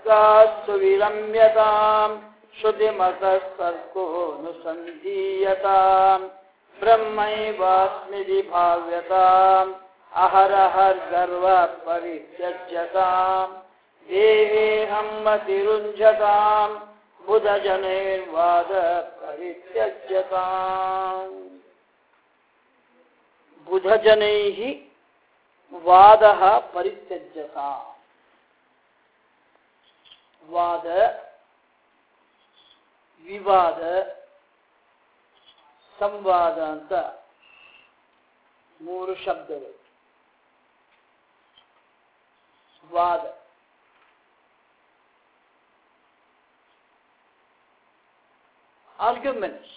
तर्कास्तु विरम्यताम् श्रुतिमतस्तर्कोऽनुसन्धीयताम् ब्रह्मैवास्मिति भाव्यताम् अहरहर्गर्व परित्यज्यताम् देहेऽहं मतिरुञ्जताम् बुधजनैर्वाद परित्यज्यताम् बुधजनैः वादः परित्यज्यताम् ವಾದ ವಿವಾದ ಸಂವಾದ ಅಂತ ಮೂರು ಶಬ್ದಗಳು ವಾದ ಆರ್ಗ್ಯುಮೆಂಟ್ಸ್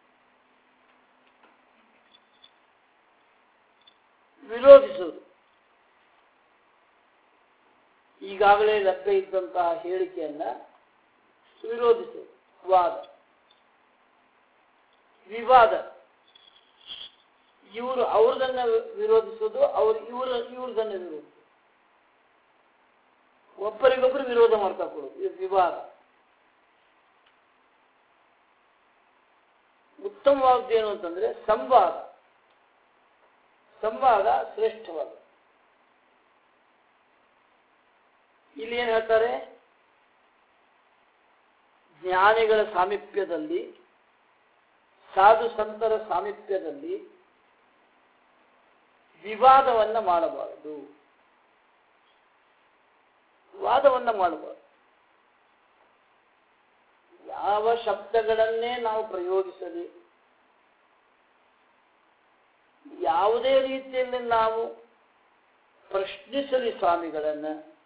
ವಿರೋಧಿಸುವುದು ಈಗಾಗಲೇ ಲಭ್ಯ ಇದ್ದಂತಹ ಹೇಳಿಕೆಯನ್ನ ವಿರೋಧಿಸುವುದು ವಾದ ವಿವಾದ ಇವರು ಅವ್ರದನ್ನ ವಿರೋಧಿಸೋದು ಅವರು ಇವರು ಇವ್ರದನ್ನ ವಿರೋಧಿಸೋದು ಒಬ್ಬರಿಗೊಬ್ಬರು ವಿರೋಧ ಮಾಡ್ತಾ ಕೊಡೋದು ಇದು ವಿವಾದ ಉತ್ತಮವಾದ್ದು ಏನು ಅಂತಂದ್ರೆ ಸಂವಾದ ಸಂವಾದ ಶ್ರೇಷ್ಠವಾದ ಇಲ್ಲಿ ಏನ್ ಹೇಳ್ತಾರೆ ಜ್ಞಾನಿಗಳ ಸಾಮೀಪ್ಯದಲ್ಲಿ ಸಾಧು ಸಂತರ ಸಾಮೀಪ್ಯದಲ್ಲಿ ವಿವಾದವನ್ನ ಮಾಡಬಾರದು ವಾದವನ್ನ ಮಾಡಬಾರದು ಯಾವ ಶಬ್ದಗಳನ್ನೇ ನಾವು ಪ್ರಯೋಗಿಸಲಿ ಯಾವುದೇ ರೀತಿಯಲ್ಲಿ ನಾವು ಪ್ರಶ್ನಿಸಲಿ ಸ್ವಾಮಿಗಳನ್ನ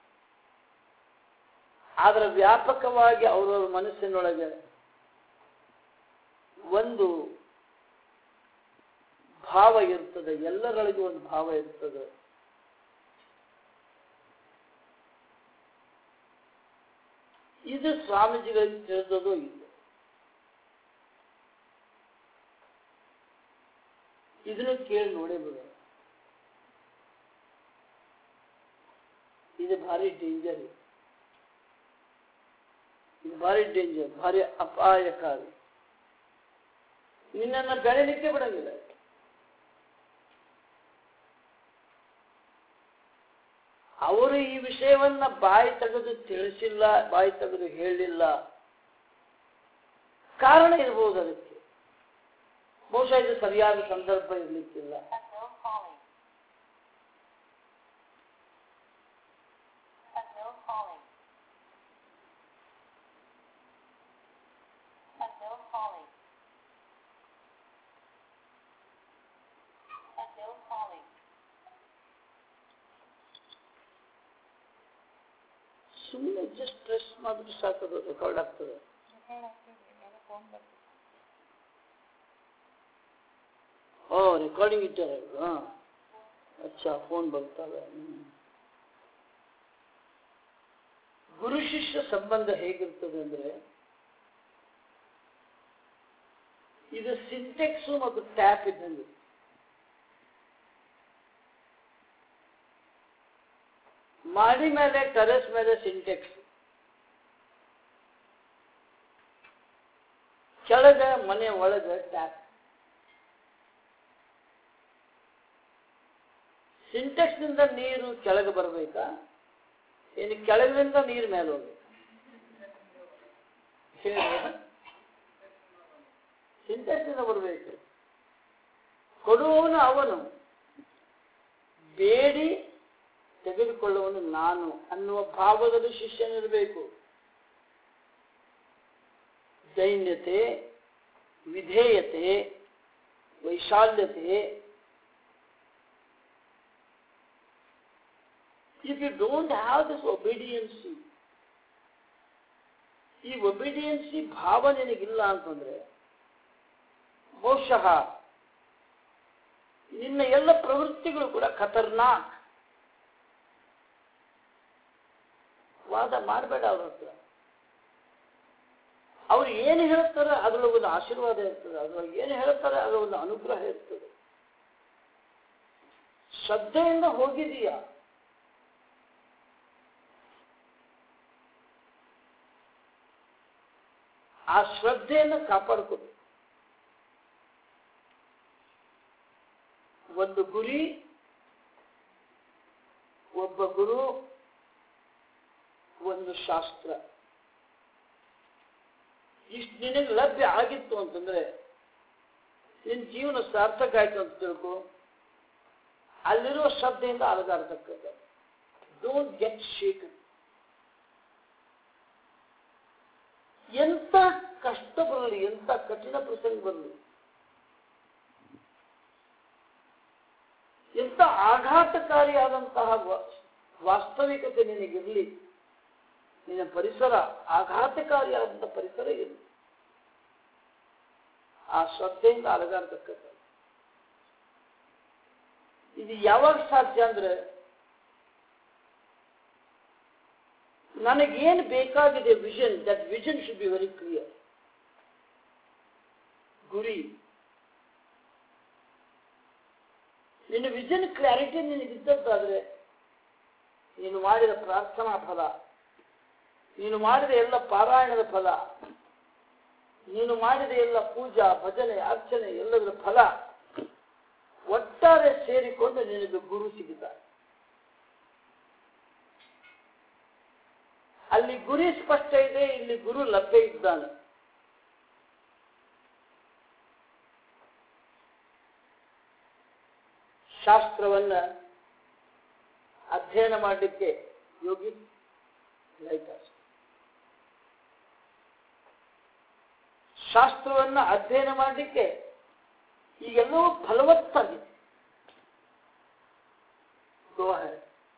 ಆದರೆ ವ್ಯಾಪಕವಾಗಿ ಅವರವರ ಮನಸ್ಸಿನೊಳಗೆ ಒಂದು ಭಾವ ಇರ್ತದೆ ಎಲ್ಲರೊಳಗೆ ಒಂದು ಭಾವ ಇರ್ತದೆ ಇದು ಸ್ವಾಮೀಜಿಗಳಿಗೆ ತಿಳಿದದು ಇಲ್ಲ ಇದನ್ನು ಕೇಳಿ ನೋಡೇ ಬಿಡ ಇದು ಭಾರಿ ಡೇಂಜರ್ ಇದೆ ಇದು ಭಾರಿ ಡೇಂಜರ್ ಭಾರಿ ಅಪಾಯಕಾರಿ ನಿನ್ನನ್ನು ಬೆಳೆಯಲಿಕ್ಕೆ ಬಿಡಂಗಿಲ್ಲ ಅವರು ಈ ವಿಷಯವನ್ನ ಬಾಯಿ ತೆಗೆದು ತಿಳಿಸಿಲ್ಲ ಬಾಯಿ ತೆಗೆದು ಹೇಳಿಲ್ಲ ಕಾರಣ ಇರಬಹುದು ಅದಕ್ಕೆ ಬಹುಶಃ ಇದು ಸರಿಯಾದ ಸಂದರ್ಭ ಇರಲಿಕ್ಕಿಲ್ಲ Unknown calling. Unknown calling. Unknown calling. Unknown calling. ಸುಮ್ಮನೆ ಜಸ್ಟ್ ಪ್ರೆಸ್ ಮಾಡಿದ್ರೆ ಸಾಕದು ರೆಕಾರ್ಡ್ ಆಗ್ತದೆ ಓ ರೆಕಾರ್ಡಿಂಗ್ ಇಟ್ಟಾರೆ ಹಾ ಅಚ್ಚಾ ಫೋನ್ ಬರ್ತವೆ ಹ್ಮ್. ಗುರು ಶಿಷ್ಯ ಸಂಬಂಧ ಹೇಗಿರ್ತದೆ ಅಂದ್ರೆ ಇದು ಸಿಂಟೆಕ್ಸು ಮತ್ತು ಟ್ಯಾಪ್ ಇದ್ದಂಗೆ ಮಾಡಿ ಮೇಲೆ ಟೆರೆಸ್ ಮೇಲೆ ಸಿಂಟೆಕ್ಸ್ ಕೆಳಗೆ ಮನೆ ಒಳಗೆ ಟ್ಯಾಪ್ ಸಿಂಟೆಕ್ಸ್ನಿಂದ ನೀರು ಕೆಳಗೆ ಬರಬೇಕಾ ಇನ್ನು ಕೆಳಗಿನಿಂದ ನೀರು ಮೇಲೆ ಹೋಗ್ಬೇಕು ಸಿಂಟೆಕ್ಸ್ನಿಂದ ಬರಬೇಕು ಕೊಡುವವನು ಅವನು ಬೇಡಿ ತೆಗೆದುಕೊಳ್ಳುವನು ನಾನು ಅನ್ನುವ ಭಾವದಲ್ಲಿ ಶಿಷ್ಯನಿರಬೇಕು ದೈನ್ಯತೆ ವಿಧೇಯತೆ ವೈಶಾಲ್ಯತೆ if you don't have this obediency ಈ ಒಬಿಡಿಯನ್ಸಿ ಭಾವ ನಿನಗಿಲ್ಲ ಅಂತಂದ್ರೆ ಬಹುಶಃ ನಿನ್ನ ಎಲ್ಲ ಪ್ರವೃತ್ತಿಗಳು ಕೂಡ ಖತರ್ನಾಕ್ ವಾದ ಮಾಡಬೇಡ ಅವ್ರ ಹತ್ರ ಅವ್ರು ಏನು ಹೇಳ್ತಾರೆ ಅದರೊಳಗೆ ಒಂದು ಆಶೀರ್ವಾದ ಇರ್ತದೆ ಅದ್ರೊಳಗೆ ಏನು ಹೇಳ್ತಾರೆ ಅದರ ಒಂದು ಅನುಗ್ರಹ ಇರ್ತದೆ ಶ್ರದ್ಧೆಯಿಂದ ಹೋಗಿದೀಯಾ ಆ ಶ್ರದ್ಧೆಯನ್ನು ಕಾಪಾಡ್ಕೋಬೇಕು ಒಂದು ಗುರಿ ಒಬ್ಬ ಗುರು ಒಂದು ಶಾಸ್ತ್ರ ಇಷ್ಟು ನಿನಗೆ ಲಭ್ಯ ಆಗಿತ್ತು ಅಂತಂದ್ರೆ ನಿನ್ನ ಜೀವನ ಸಾರ್ಥಕ ಆಯ್ತು ಅಂತ ತಿಳ್ಕೊ ಅಲ್ಲಿರೋ ಶ್ರದ್ಧೆಯಿಂದ ಅಲಗಾಡ್ತಕ್ಕಂಥ ಡೋಂಟ್ ಗೆಟ್ ಶೇಕನ್ ಎಂತ ಕಷ್ಟ ಬರಲಿ ಎಂತ ಕಠಿಣ ಪ್ರಸಂಗ ಬರಲಿ ಎಂತ ಆಘಾತಕಾರಿಯಾದಂತಹ ವ- ವಾಸ್ತವಿಕತೆ ನಿನಗಿರಲಿ ನಿನ್ನ ಪರಿಸರ ಆಘಾತಕಾರಿಯಾದಂತಹ ಪರಿಸರ ಇರಲಿ ಆ ಶ್ರದ್ಧೆಯಿಂದ ಅಲಗಾಡ್ತಕ್ಕಂಥ ಇದು ಯಾವಾಗ ಸಾಧ್ಯ ಅಂದ್ರೆ ನನಗೇನು ಬೇಕಾಗಿದೆ vision that vision should be very clear ಗುರಿ ನಿನ್ನ ವಿಷನ್ ಕ್ಲಾರಿಟಿ ನಿನಗಿದ್ದದ್ದಾದ್ರೆ ನೀನು ಮಾಡಿದ ಪ್ರಾರ್ಥನಾ ಫಲ ನೀನು ಮಾಡಿದ ಎಲ್ಲ ಪಾರಾಯಣದ ಫಲ ನೀನು ಮಾಡಿದ ಎಲ್ಲ ಪೂಜಾ ಭಜನೆ ಅರ್ಚನೆ ಎಲ್ಲದರ ಫಲ ಒಟ್ಟಾರೆ ಸೇರಿಕೊಂಡು ನಿನಗೆ ಗುರು ಸಿಗುತ್ತಾರೆ ಅಲ್ಲಿ ಗುರಿ ಸ್ಪಷ್ಟ ಇದೆ ಇಲ್ಲಿ ಗುರು ಲಭ್ಯ ಇದ್ದಾನೆ ಶಾಸ್ತ್ರವನ್ನ ಅಧ್ಯಯನ ಮಾಡಲಿಕ್ಕೆ ಯೋಗಿ ಲೈಟ್ ಶಾಸ್ತ್ರವನ್ನ ಅಧ್ಯಯನ ಮಾಡಲಿಕ್ಕೆ ಈಗೆಲ್ಲವೂ ಫಲವತ್ತಾಗಿದೆ Go ahead.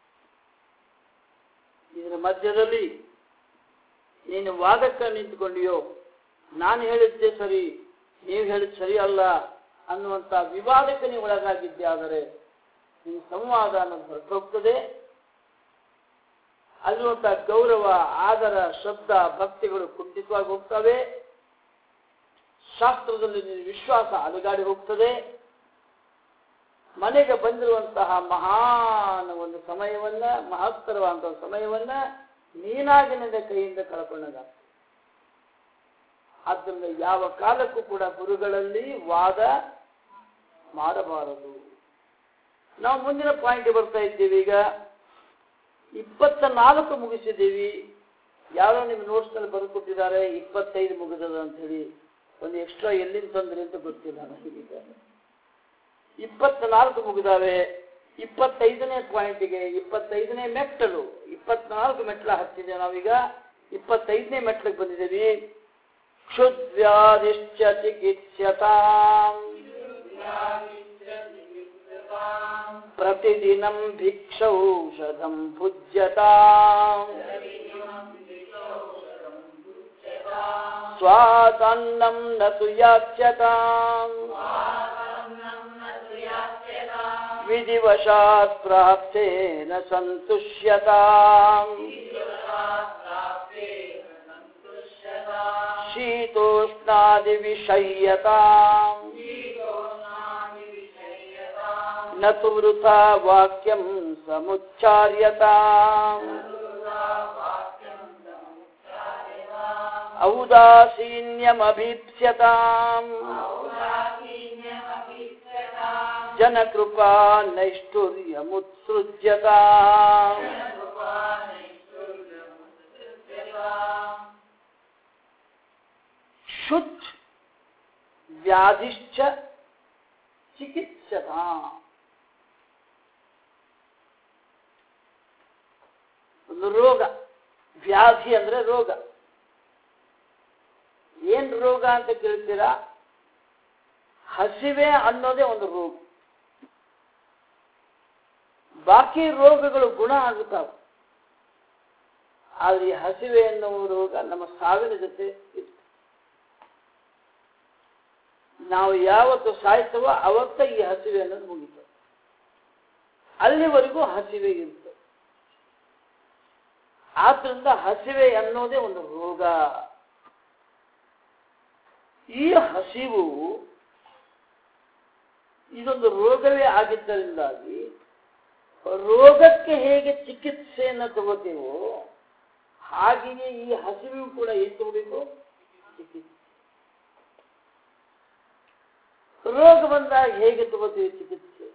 ಇದರ ಮಧ್ಯದಲ್ಲಿ ನೀನು ವಾದಕ್ಕೆ ನಿಂತ್ಕೊಂಡಿಯೋ ನಾನು ಹೇಳಿದ್ದೆ ಸರಿ ನೀವು ಹೇಳಿದ್ ಸರಿ ಅಲ್ಲ ಅನ್ನುವಂಥ ವಿವಾದಕ್ಕೆ ನೀವು ಒಳಗಾಗಿದ್ದೆ ಆದರೆ ನಿನ್ನ ಸಂವಾದ ಅನ್ನೋದು ಹೊರಟೋಗ್ತದೆ ಅಲ್ಲಿರುವಂಥ ಗೌರವ ಆದರ ಶ್ರದ್ಧಾ ಭಕ್ತಿಗಳು ಕುಂಠಿತವಾಗಿ ಹೋಗ್ತವೆ ಶಾಸ್ತ್ರದಲ್ಲಿ ನಿನ್ನ ವಿಶ್ವಾಸ ಅಲುಗಾಡಿ ಹೋಗ್ತದೆ ಮನೆಗೆ ಬಂದಿರುವಂತಹ ಮಹಾನ್ ಒಂದು ಸಮಯವನ್ನ ಮಹತ್ತರವಾದಂತಹ ಸಮಯವನ್ನ ನೀನಾಗಿ ನಿನ್ನ ಕೈಯಿಂದ ಕಳ್ಕೊಂಡಾಗ ಆದ್ದರಿಂದ ಯಾವ ಕಾಲಕ್ಕೂ ಕೂಡ ಗುರುಗಳಲ್ಲಿ ವಾದ ಮಾಡಬಾರದು ನಾವು ಮುಂದಿನ ಪಾಯಿಂಟ್ ಬರ್ತಾ ಇದ್ದೀವಿ ಈಗ ಇಪ್ಪತ್ತ ನಾಲ್ಕು ಮುಗಿಸಿದ್ದೀವಿ ಯಾರೋ ನಿಮ್ಮ ನೋಟ್ಸ್ನಲ್ಲಿ ಬರೆದುಕೊಟ್ಟಿದ್ದಾರೆ ಇಪ್ಪತ್ತೈದು ಮುಗಿದದ ಅಂತ ಹೇಳಿ ಒಂದು ಎಕ್ಸ್ಟ್ರಾ ಎಲ್ಲಿಂದ ತಂದ್ರಿ ಅಂತ ಗೊತ್ತಿಲ್ಲ ನನಗೀಗ ಇಪ್ಪತ್ನಾಲ್ಕು ಮುಗಿದಾವೆ ಇಪ್ಪತ್ತೈದನೇ ಪಾಯಿಂಟಿಗೆ ಇಪ್ಪತ್ತೈದನೇ ಮೆಟ್ಟಲು ಇಪ್ಪತ್ನಾಲ್ಕು ಮೆಟ್ಲ ಹತ್ತಿದೆ ನಾವೀಗ ಇಪ್ಪತ್ತೈದನೇ ಮೆಟ್ಲಿಗೆ ಬಂದಿದ್ದೀವಿ ಕ್ಷುದ್ವ್ಯಾಧಿಶ್ಚ ಚಿಕಿತ್ಸ್ಯತಾಂ ಪ್ರತಿದಿನಂ ಭಿಕ್ಷೌಷಧಂ ಭುಜ್ಯತಾಂ ಸ್ವಾತನ್ನಂ ನ ತು ಯಾಚ್ಯತಾಂ ವಿಧಿವಶಾತ್ ಪ್ರಾಪ್ತೇನ ಸಂತುಷ್ಯತಾಂ शीतोष्णादिविषय्यताम् न तु वृथा वाक्यं समुच्चार्यताम् औदासीन्यमभीप्स्यताम् जनकृपा नैष्ठुर्यमुत्सृज्यताम् ಶುಚ್ ವ್ಯಾಧಿಶ್ಚ ಚಿಕಿತ್ಸದ ಒಂದು ರೋಗ ವ್ಯಾಧಿ ಅಂದ್ರೆ ರೋಗ ಏನ್ ರೋಗ ಅಂತ ಕೇಳ್ತೀರಾ ಹಸಿವೆ ಅನ್ನೋದೇ ಒಂದು ರೋಗ ಬಾಕಿ ರೋಗಗಳು ಗುಣ ಆಗುತ್ತಾವೆ ಆದ್ರೆ ಈ ಹಸಿವೆ ಎನ್ನುವ ರೋಗ ನಮ್ಮ ಸಾವಿನ ಜೊತೆ ಇರ್ತದೆ ನಾವು ಯಾವತ್ತು ಸಾಯ್ತವೋ ಅವತ್ತ ಈ ಹಸಿವೆ ಅನ್ನೋದು ಮುಗಿತು ಅಲ್ಲಿವರೆಗೂ ಹಸಿವೆ ಇರ್ತದೆ ಆದ್ರಿಂದ ಹಸಿವೆ ಅನ್ನೋದೇ ಒಂದು ರೋಗ ಈ ಹಸಿವು ಇದೊಂದು ರೋಗವೇ ಆಗಿದ್ದರಿಂದಾಗಿ ರೋಗಕ್ಕೆ ಹೇಗೆ ಚಿಕಿತ್ಸೆಯನ್ನು ತಗೋತೀವೋ ಹಾಗೆಯೇ ಈ ಹಸಿವು ಕೂಡ ಏನ್ ತಗೋಬೇಕು ಚಿಕಿತ್ಸೆ ರೋಗ ಬಂದಾಗ ಹೇಗೆ ತಗೋತೀವಿ ಚಿಕಿತ್ಸೆ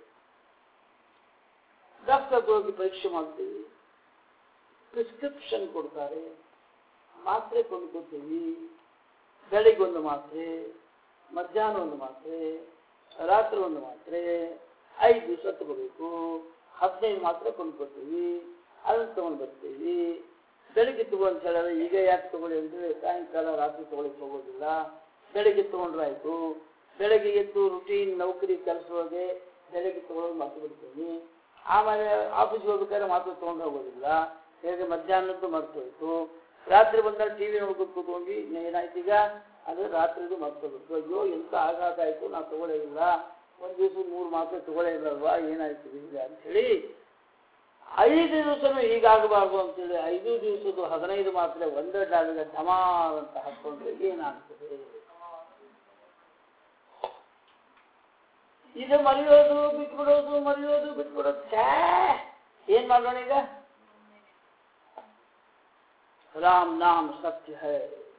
ಡಾಕ್ಟರ್ ಹೋಗಿ ಪರೀಕ್ಷೆ ಮಾಡ್ತೀವಿ ಪ್ರಿಸ್ಕ್ರಿಪ್ಷನ್ ಕೊಡ್ತಾರೆ ಮಾತ್ರೆ ಕೊಂಡ್ಕೊತೀವಿ ಬೆಳಿಗ್ಗೆ ಒಂದು ಮಾತ್ರೆ ಮಧ್ಯಾಹ್ನ ಒಂದು ಮಾತ್ರೆ ರಾತ್ರಿ ಒಂದು ಮಾತ್ರೆ ಐದು ದಿವಸ ತಗೋಬೇಕು ಹದಿನೈದು ಮಾತ್ರೆ ಕೊಂಡ್ಕೊತೀವಿ ಅದನ್ನು ತಗೊಂಡು ಬರ್ತೀವಿ ಬೆಳಿಗ್ಗೆ ತಗೋ ಅಂತ ಹೇಳಿದ್ರೆ ಈಗ ಯಾಕೆ ತಗೊಳ್ಳಿ ಅಂದರೆ ಸಾಯಂಕಾಲ ರಾತ್ರಿ ತಗೊಳ್ಳಿಕ್ಕೆ ಹೋಗೋದಿಲ್ಲ ಬೆಳಿಗ್ಗೆ ತಗೊಂಡ್ರಾಯ್ತು ಬೆಳಗ್ಗೆ ಎದ್ದು ರುಟೀನ್ ನೌಕರಿ ಕೆಲಸದೊಳಗೆ ಬೆಳಗ್ಗೆ ತಗೊಳ್ಳೋದು ಮಾತು ಬಿಡ್ತೀನಿ ಆಮೇಲೆ ಆಫೀಸ್ಗೆ ಹೋಗ್ಬೇಕಾದ್ರೆ ಮಾತು ತೊಗೊಂಡು ಹೋಗೋದಿಲ್ಲ ಹೇಗೆ ಮಧ್ಯಾಹ್ನದ್ದು ಮರ್ತೋಯ್ತು ರಾತ್ರಿ ಬಂದಾಗ ಟಿ ವಿ ನೋಡ್ಕೊಂಡು ಕೂತ್ಕೊಂಡು ಏನಾಯ್ತು ಈಗ ಅದು ರಾತ್ರಿದು ಮರ್ತೋಗ್ಬೇಕು ಅಯ್ಯೋ ಎಂತ ಆಘಾತ ಆಯಿತು ನಾವು ತಗೊಳ್ಳೇ ಇಲ್ಲ ಒಂದು ದಿವಸ ಮೂರು ಮಾತ್ರೆ ತಗೊಳ್ಳೇ ಇಲ್ಲಲ್ವಾ ಏನಾಯ್ತು ಇಲ್ಲ ಅಂಥೇಳಿ ಐದು ದಿವಸನೂ ಹೀಗಾಗಬಾರ್ದು ಅಂತೇಳಿ ಐದು ದಿವಸದ್ದು ಹದಿನೈದು ಮಾತ್ರೆ ಒಂದೇ ಡಾಲಿಗೆ ಢಮಾರ್ ಅಂತ ಹಾಕ್ಕೊಂಡ್ರೆ ಏನಾಗ್ತದೆ ಇದು ಮರೆಯೋದು ಬಿಟ್ಬಿಡೋದು ಮರೆಯೋದು ಬಿಟ್ಬಿಡೋದು ಛೇ ಏನ್ ಮಾಡೋಣ ಈಗ ರಾಮ್ ನಾಮ್ ಸತ್ಯ ಹೈ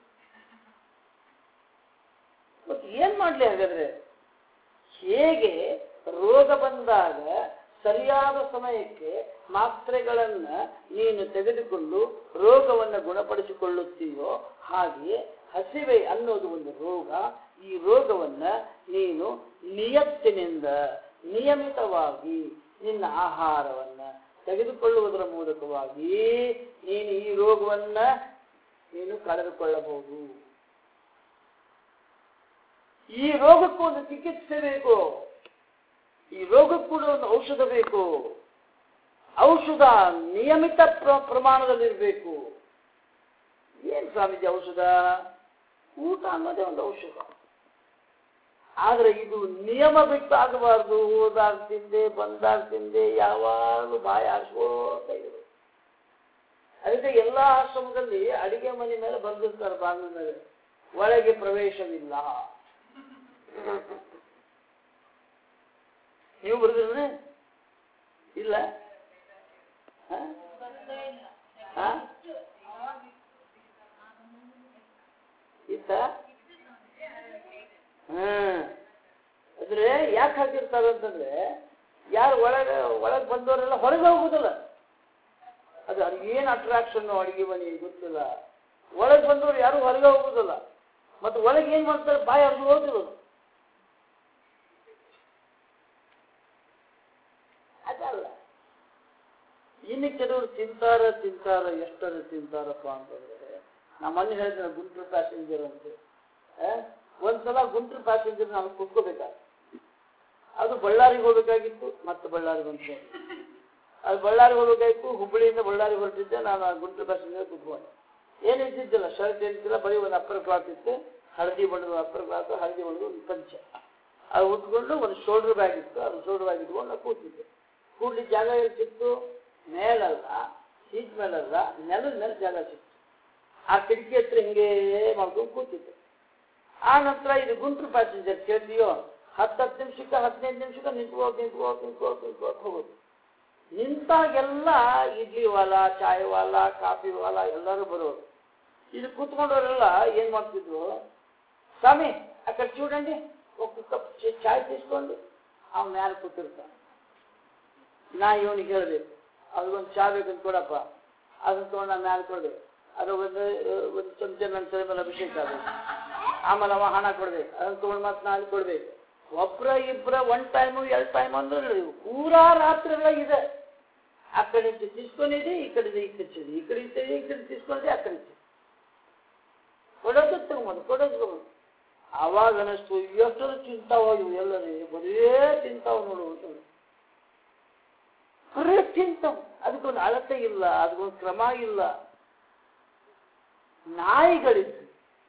ಮತ್ತೆ ಏನ್ ಮಾಡ್ಲಿ ಹಾಗಾದ್ರೆ ಹೇಗೆ ರೋಗ ಬಂದಾಗ ಸರಿಯಾದ ಸಮಯಕ್ಕೆ ಮಾತ್ರೆಗಳನ್ನ ನೀನು ತೆಗೆದುಕೊಂಡು ರೋಗವನ್ನು ಗುಣಪಡಿಸಿಕೊಳ್ಳುತ್ತೀಯೋ ಹಾಗೆ ಹಸಿವೆ ಅನ್ನೋದು ಒಂದು ರೋಗ ಈ ರೋಗವನ್ನ ನೀನು ನಿಯತ್ತಿನಿಂದ ನಿಯಮಿತವಾಗಿ ನಿನ್ನ ಆಹಾರವನ್ನ ತೆಗೆದುಕೊಳ್ಳುವುದರ ಮೂಲಕವಾಗಿ ನೀನು ಈ ರೋಗವನ್ನ ನೀನು ಕಳೆದುಕೊಳ್ಳಬಹುದು ಈ ರೋಗಕ್ಕೂ ಒಂದು ಚಿಕಿತ್ಸೆ ಬೇಕು ಈ ರೋಗಕ್ಕೂ ಕೂಡ ಒಂದು ಔಷಧ ಬೇಕು ಔಷಧ ನಿಯಮಿತ ಪ್ರ- ಪ್ರಮಾಣದಲ್ಲಿರಬೇಕು ಏನ್ ಸ್ವಾಮೀಜಿ ಔಷಧ ಊಟ ಅನ್ನೋದೇ ಒಂದು ಔಷಧ ಆದ್ರೆ ಇದು ನಿಯಮ ಬಿಟ್ಟು ಆಗಬಾರ್ದು ಹೋದಾಗ ತಿಂದೆ ಬಂದಾಗ ತಿಂದೆ ಯಾವಾಗಲೂ ಬಾಯಿ ಆಡ್ಸ್ಕೋತ ಇರು ಅದಕ್ಕೆ ಎಲ್ಲಾ ಆಶ್ರಮದಲ್ಲಿ ಅಡಿಗೆ ಮನೆ ಮೇಲೆ ಬಂದಿರ್ತಾರೆ ಬಾಗಿಲ ಮೇಲೆ ಒಳಗೆ ಪ್ರವೇಶವಿಲ್ಲ ನೀವು ಬರೆದ್ರೆ ಇಲ್ಲ ಹ? ಹ? ಇತ್ತ ಹ್ಮ್ ಅಂದ್ರೆ ಯಾಕೆ ಹಾಕಿರ್ತಾರೆ ಅಂತಂದ್ರೆ ಯಾರು ಒಳಗೆ ಒಳಗೆ ಬಂದವರೆಲ್ಲ ಹೊರಗೆ ಹೋಗುದಿಲ್ಲ ಅದು ಅವ್ರಿಗೆ ಏನು ಅಟ್ರಾಕ್ಷನ್ ಅಡಿಗೆ ಮನೆ ಗೊತ್ತಿಲ್ಲ ಒಳಗೆ ಬಂದವರು ಯಾರು ಹೊರಗೆ ಹೋಗುದಿಲ್ಲ ಮತ್ತೆ ಒಳಗೆ ಏನ್ ಮಾಡ್ತಾರೆ ಬಾಯಿ ಅವ್ರಿಗೆ ಹೋಗುದಿಲ್ಲ ಅದು. ಅದಲ್ಲ ಇನ್ನು ಕೆಲವರು ತಿಂತಾರ ತಿಂತಾರ ಎಷ್ಟರ ತಿಂತಾರಪ್ಪ ಅಂತಂದ್ರೆ ನಮ್ಮ ಮನೆ ಹೇಳಿದ್ರೆ ಗುಂಟೂರು ಪ್ಯಾಸೆಂಜರ್ ಅಂತ ಆ? ಒಂದ್ಸಲ ಗುಂಟೂರು ಪ್ಯಾಸೆಂಜರ್ ನಾವು ಕುತ್ಕೋಬೇಕಾಗ ಅದು ಬಳ್ಳಾರಿಗೆ ಹೋಗ್ಬೇಕಾಗಿತ್ತು ಮತ್ತೆ ಬಳ್ಳಾರಿಗೆ ಬಂತು ಅದು ಬಳ್ಳಾರಿಗೆ ಹೋಗ್ಬೇಕಾಗಿತ್ತು ಹುಬ್ಬಳ್ಳಿಯಿಂದ ಬಳ್ಳಾರಿಗೆ ಹೊರಟಿದ್ದೆ ನಾನು ಆ ಗುಂಟೂರು ಪ್ಯಾಸೆಂಜರ್ ಕುತ್ಕೊಂಡೆ ಏನು ಇದ್ದಿದ್ದಿಲ್ಲ ಶರ್ಟ್ ಏನಿದ್ದಿಲ್ಲ ಬರೀ ಒಂದು ಅಪ್ಪರ್ ಕ್ಲಾತ್ ಇತ್ತು ಹಳದಿ ಬಣ್ಣದ ಅಪ್ಪರ್ ಕ್ಲಾತ್ ಹಳದಿ ಬಣ್ಣದ ಒಂದು ಪಂಚೆ ಅದು ಉಟ್ಕೊಂಡು ಒಂದು ಶೋಲ್ಡರ್ ಬ್ಯಾಗ್ ಇತ್ತು ಅದು ಶೋಲ್ಡರ್ ಬ್ಯಾಗ್ ಇಟ್ಕೊಂಡು ನಾನು ಕೂತಿದ್ದೆ ಕೂಡ್ಲಿಕ್ಕೆ ಜಾಗ ಎಲ್ಲಿ ಸಿಕ್ತು ಮೇಲಲ್ಲ ಸೀಟ್ ಮೇಲಲ್ಲ ನೆಲದ ಮೇಲೆ ಜಾಗ ಸಿಕ್ತು ಆ ಕಿಟಕಿ ಹತ್ರ ಹಿಂಗೆ ಮಾಡ್ಕೊಂಡು ಕೂತಿದ್ದೆ ಆ ನಂತರ ಇದು ಗುಂಟೂರು ಪ್ಯಾಸೆಂಜರ್ ಕೇಳ್ತೀಯೋ ಹತ್ತು ಹತ್ತು ನಿಮಿಷಕ್ಕೆ ಹದಿನೈದು ನಿಮಿಷಕ್ಕೆ ನಿಂತ್ಕೋಕ್ ನಿಂತ್ಕೋಕ್ ನಿಂತ್ಕೋಕ್ ನಿಂತ್ಕೋಕ್ ಹೋಗೋದು ನಿಂತಾಗೆಲ್ಲ ಇಡ್ಲಿ ವಾಲ ಚಾಯ್ ವಾಲ ಕಾಫಿ ವಾಲ ಎಲ್ಲರೂ ಬರೋರು ಇದು ಕೂತ್ಕೊಂಡವರೆಲ್ಲ ಏನ್ ಮಾಡ್ತಿದ್ರು ಸ್ವಾಮಿ ಆ ಕಡೆ చూడండి ఒక ಕಪ್ ಚಾಯ್ తీసుకోండి ಅವ್ನ ಮ್ಯಾಲೆ ಕೂತಿರ್ತಾನೆ ನಾ ಇವನಿಗೆ ಹೇಳ್ಬೇಕು ಅದೊಂದು ಚಾ ಬೇಕಂತ ಕೊಡಪ್ಪ ಅದನ್ನ ತೊಗೊಂಡು ನಾನು ಮ್ಯಾಲೆ ಕೊಡ್ಬೇಕು ಅದು ಒಂದು ಒಂದು ಚಮಚ ನನ್ನ ತಲೆ ಮೇಲೆ ಅಭಿಷೇಕ ಆಗಬೇಕು ಆಮೇಲೆ ಅವ ಹಣ ಕೊಡ್ಬೇಕು ಅದನ್ನ ತೊಗೊಂಡು ಮತ್ತೆ ನಾನು ಕೊಡ್ಬೇಕು ಒಬ್ರ ಇಬ್ರ ಒನ್ ಟೈಮು ಎರಡು ಟೈಮ್ ಅಂದ್ರೆ ಪೂರಾ ರಾತ್ರಿಗಳಾಗಿದೆ ಆ ಕಡೆ ಇಂದ తీసుకొనేది ಈ ಕಡೆ ಈ ಕಡೆ ಈ ಕಡೆ ಇರ್ತದೆ ಈ ಕಡೆ తీసుకొనేది ಆ ಕಡೆ ಇರ್ತದೆ ಕೊಡೋದು ತಗೊಂಡು ಕೊಡೋದು ತಗೊಂಡು ಅವಾಗ ಅನಿಸ್ತು ಎಷ್ಟು ತಿಂತಾವ ಇವು ಎಲ್ಲರೇ ಬರೇ ತಿಂತಾವ ನೋಡು ಅಂತ ಬರೇ ತಿಂತಾವ ಅದಕ್ಕೊಂದು ಅಳತೆ ಇಲ್ಲ ಅದಕ್ಕೊಂದು ಕ್ರಮ ಇಲ್ಲ ನಾಯಿಗಳಿದ್ದು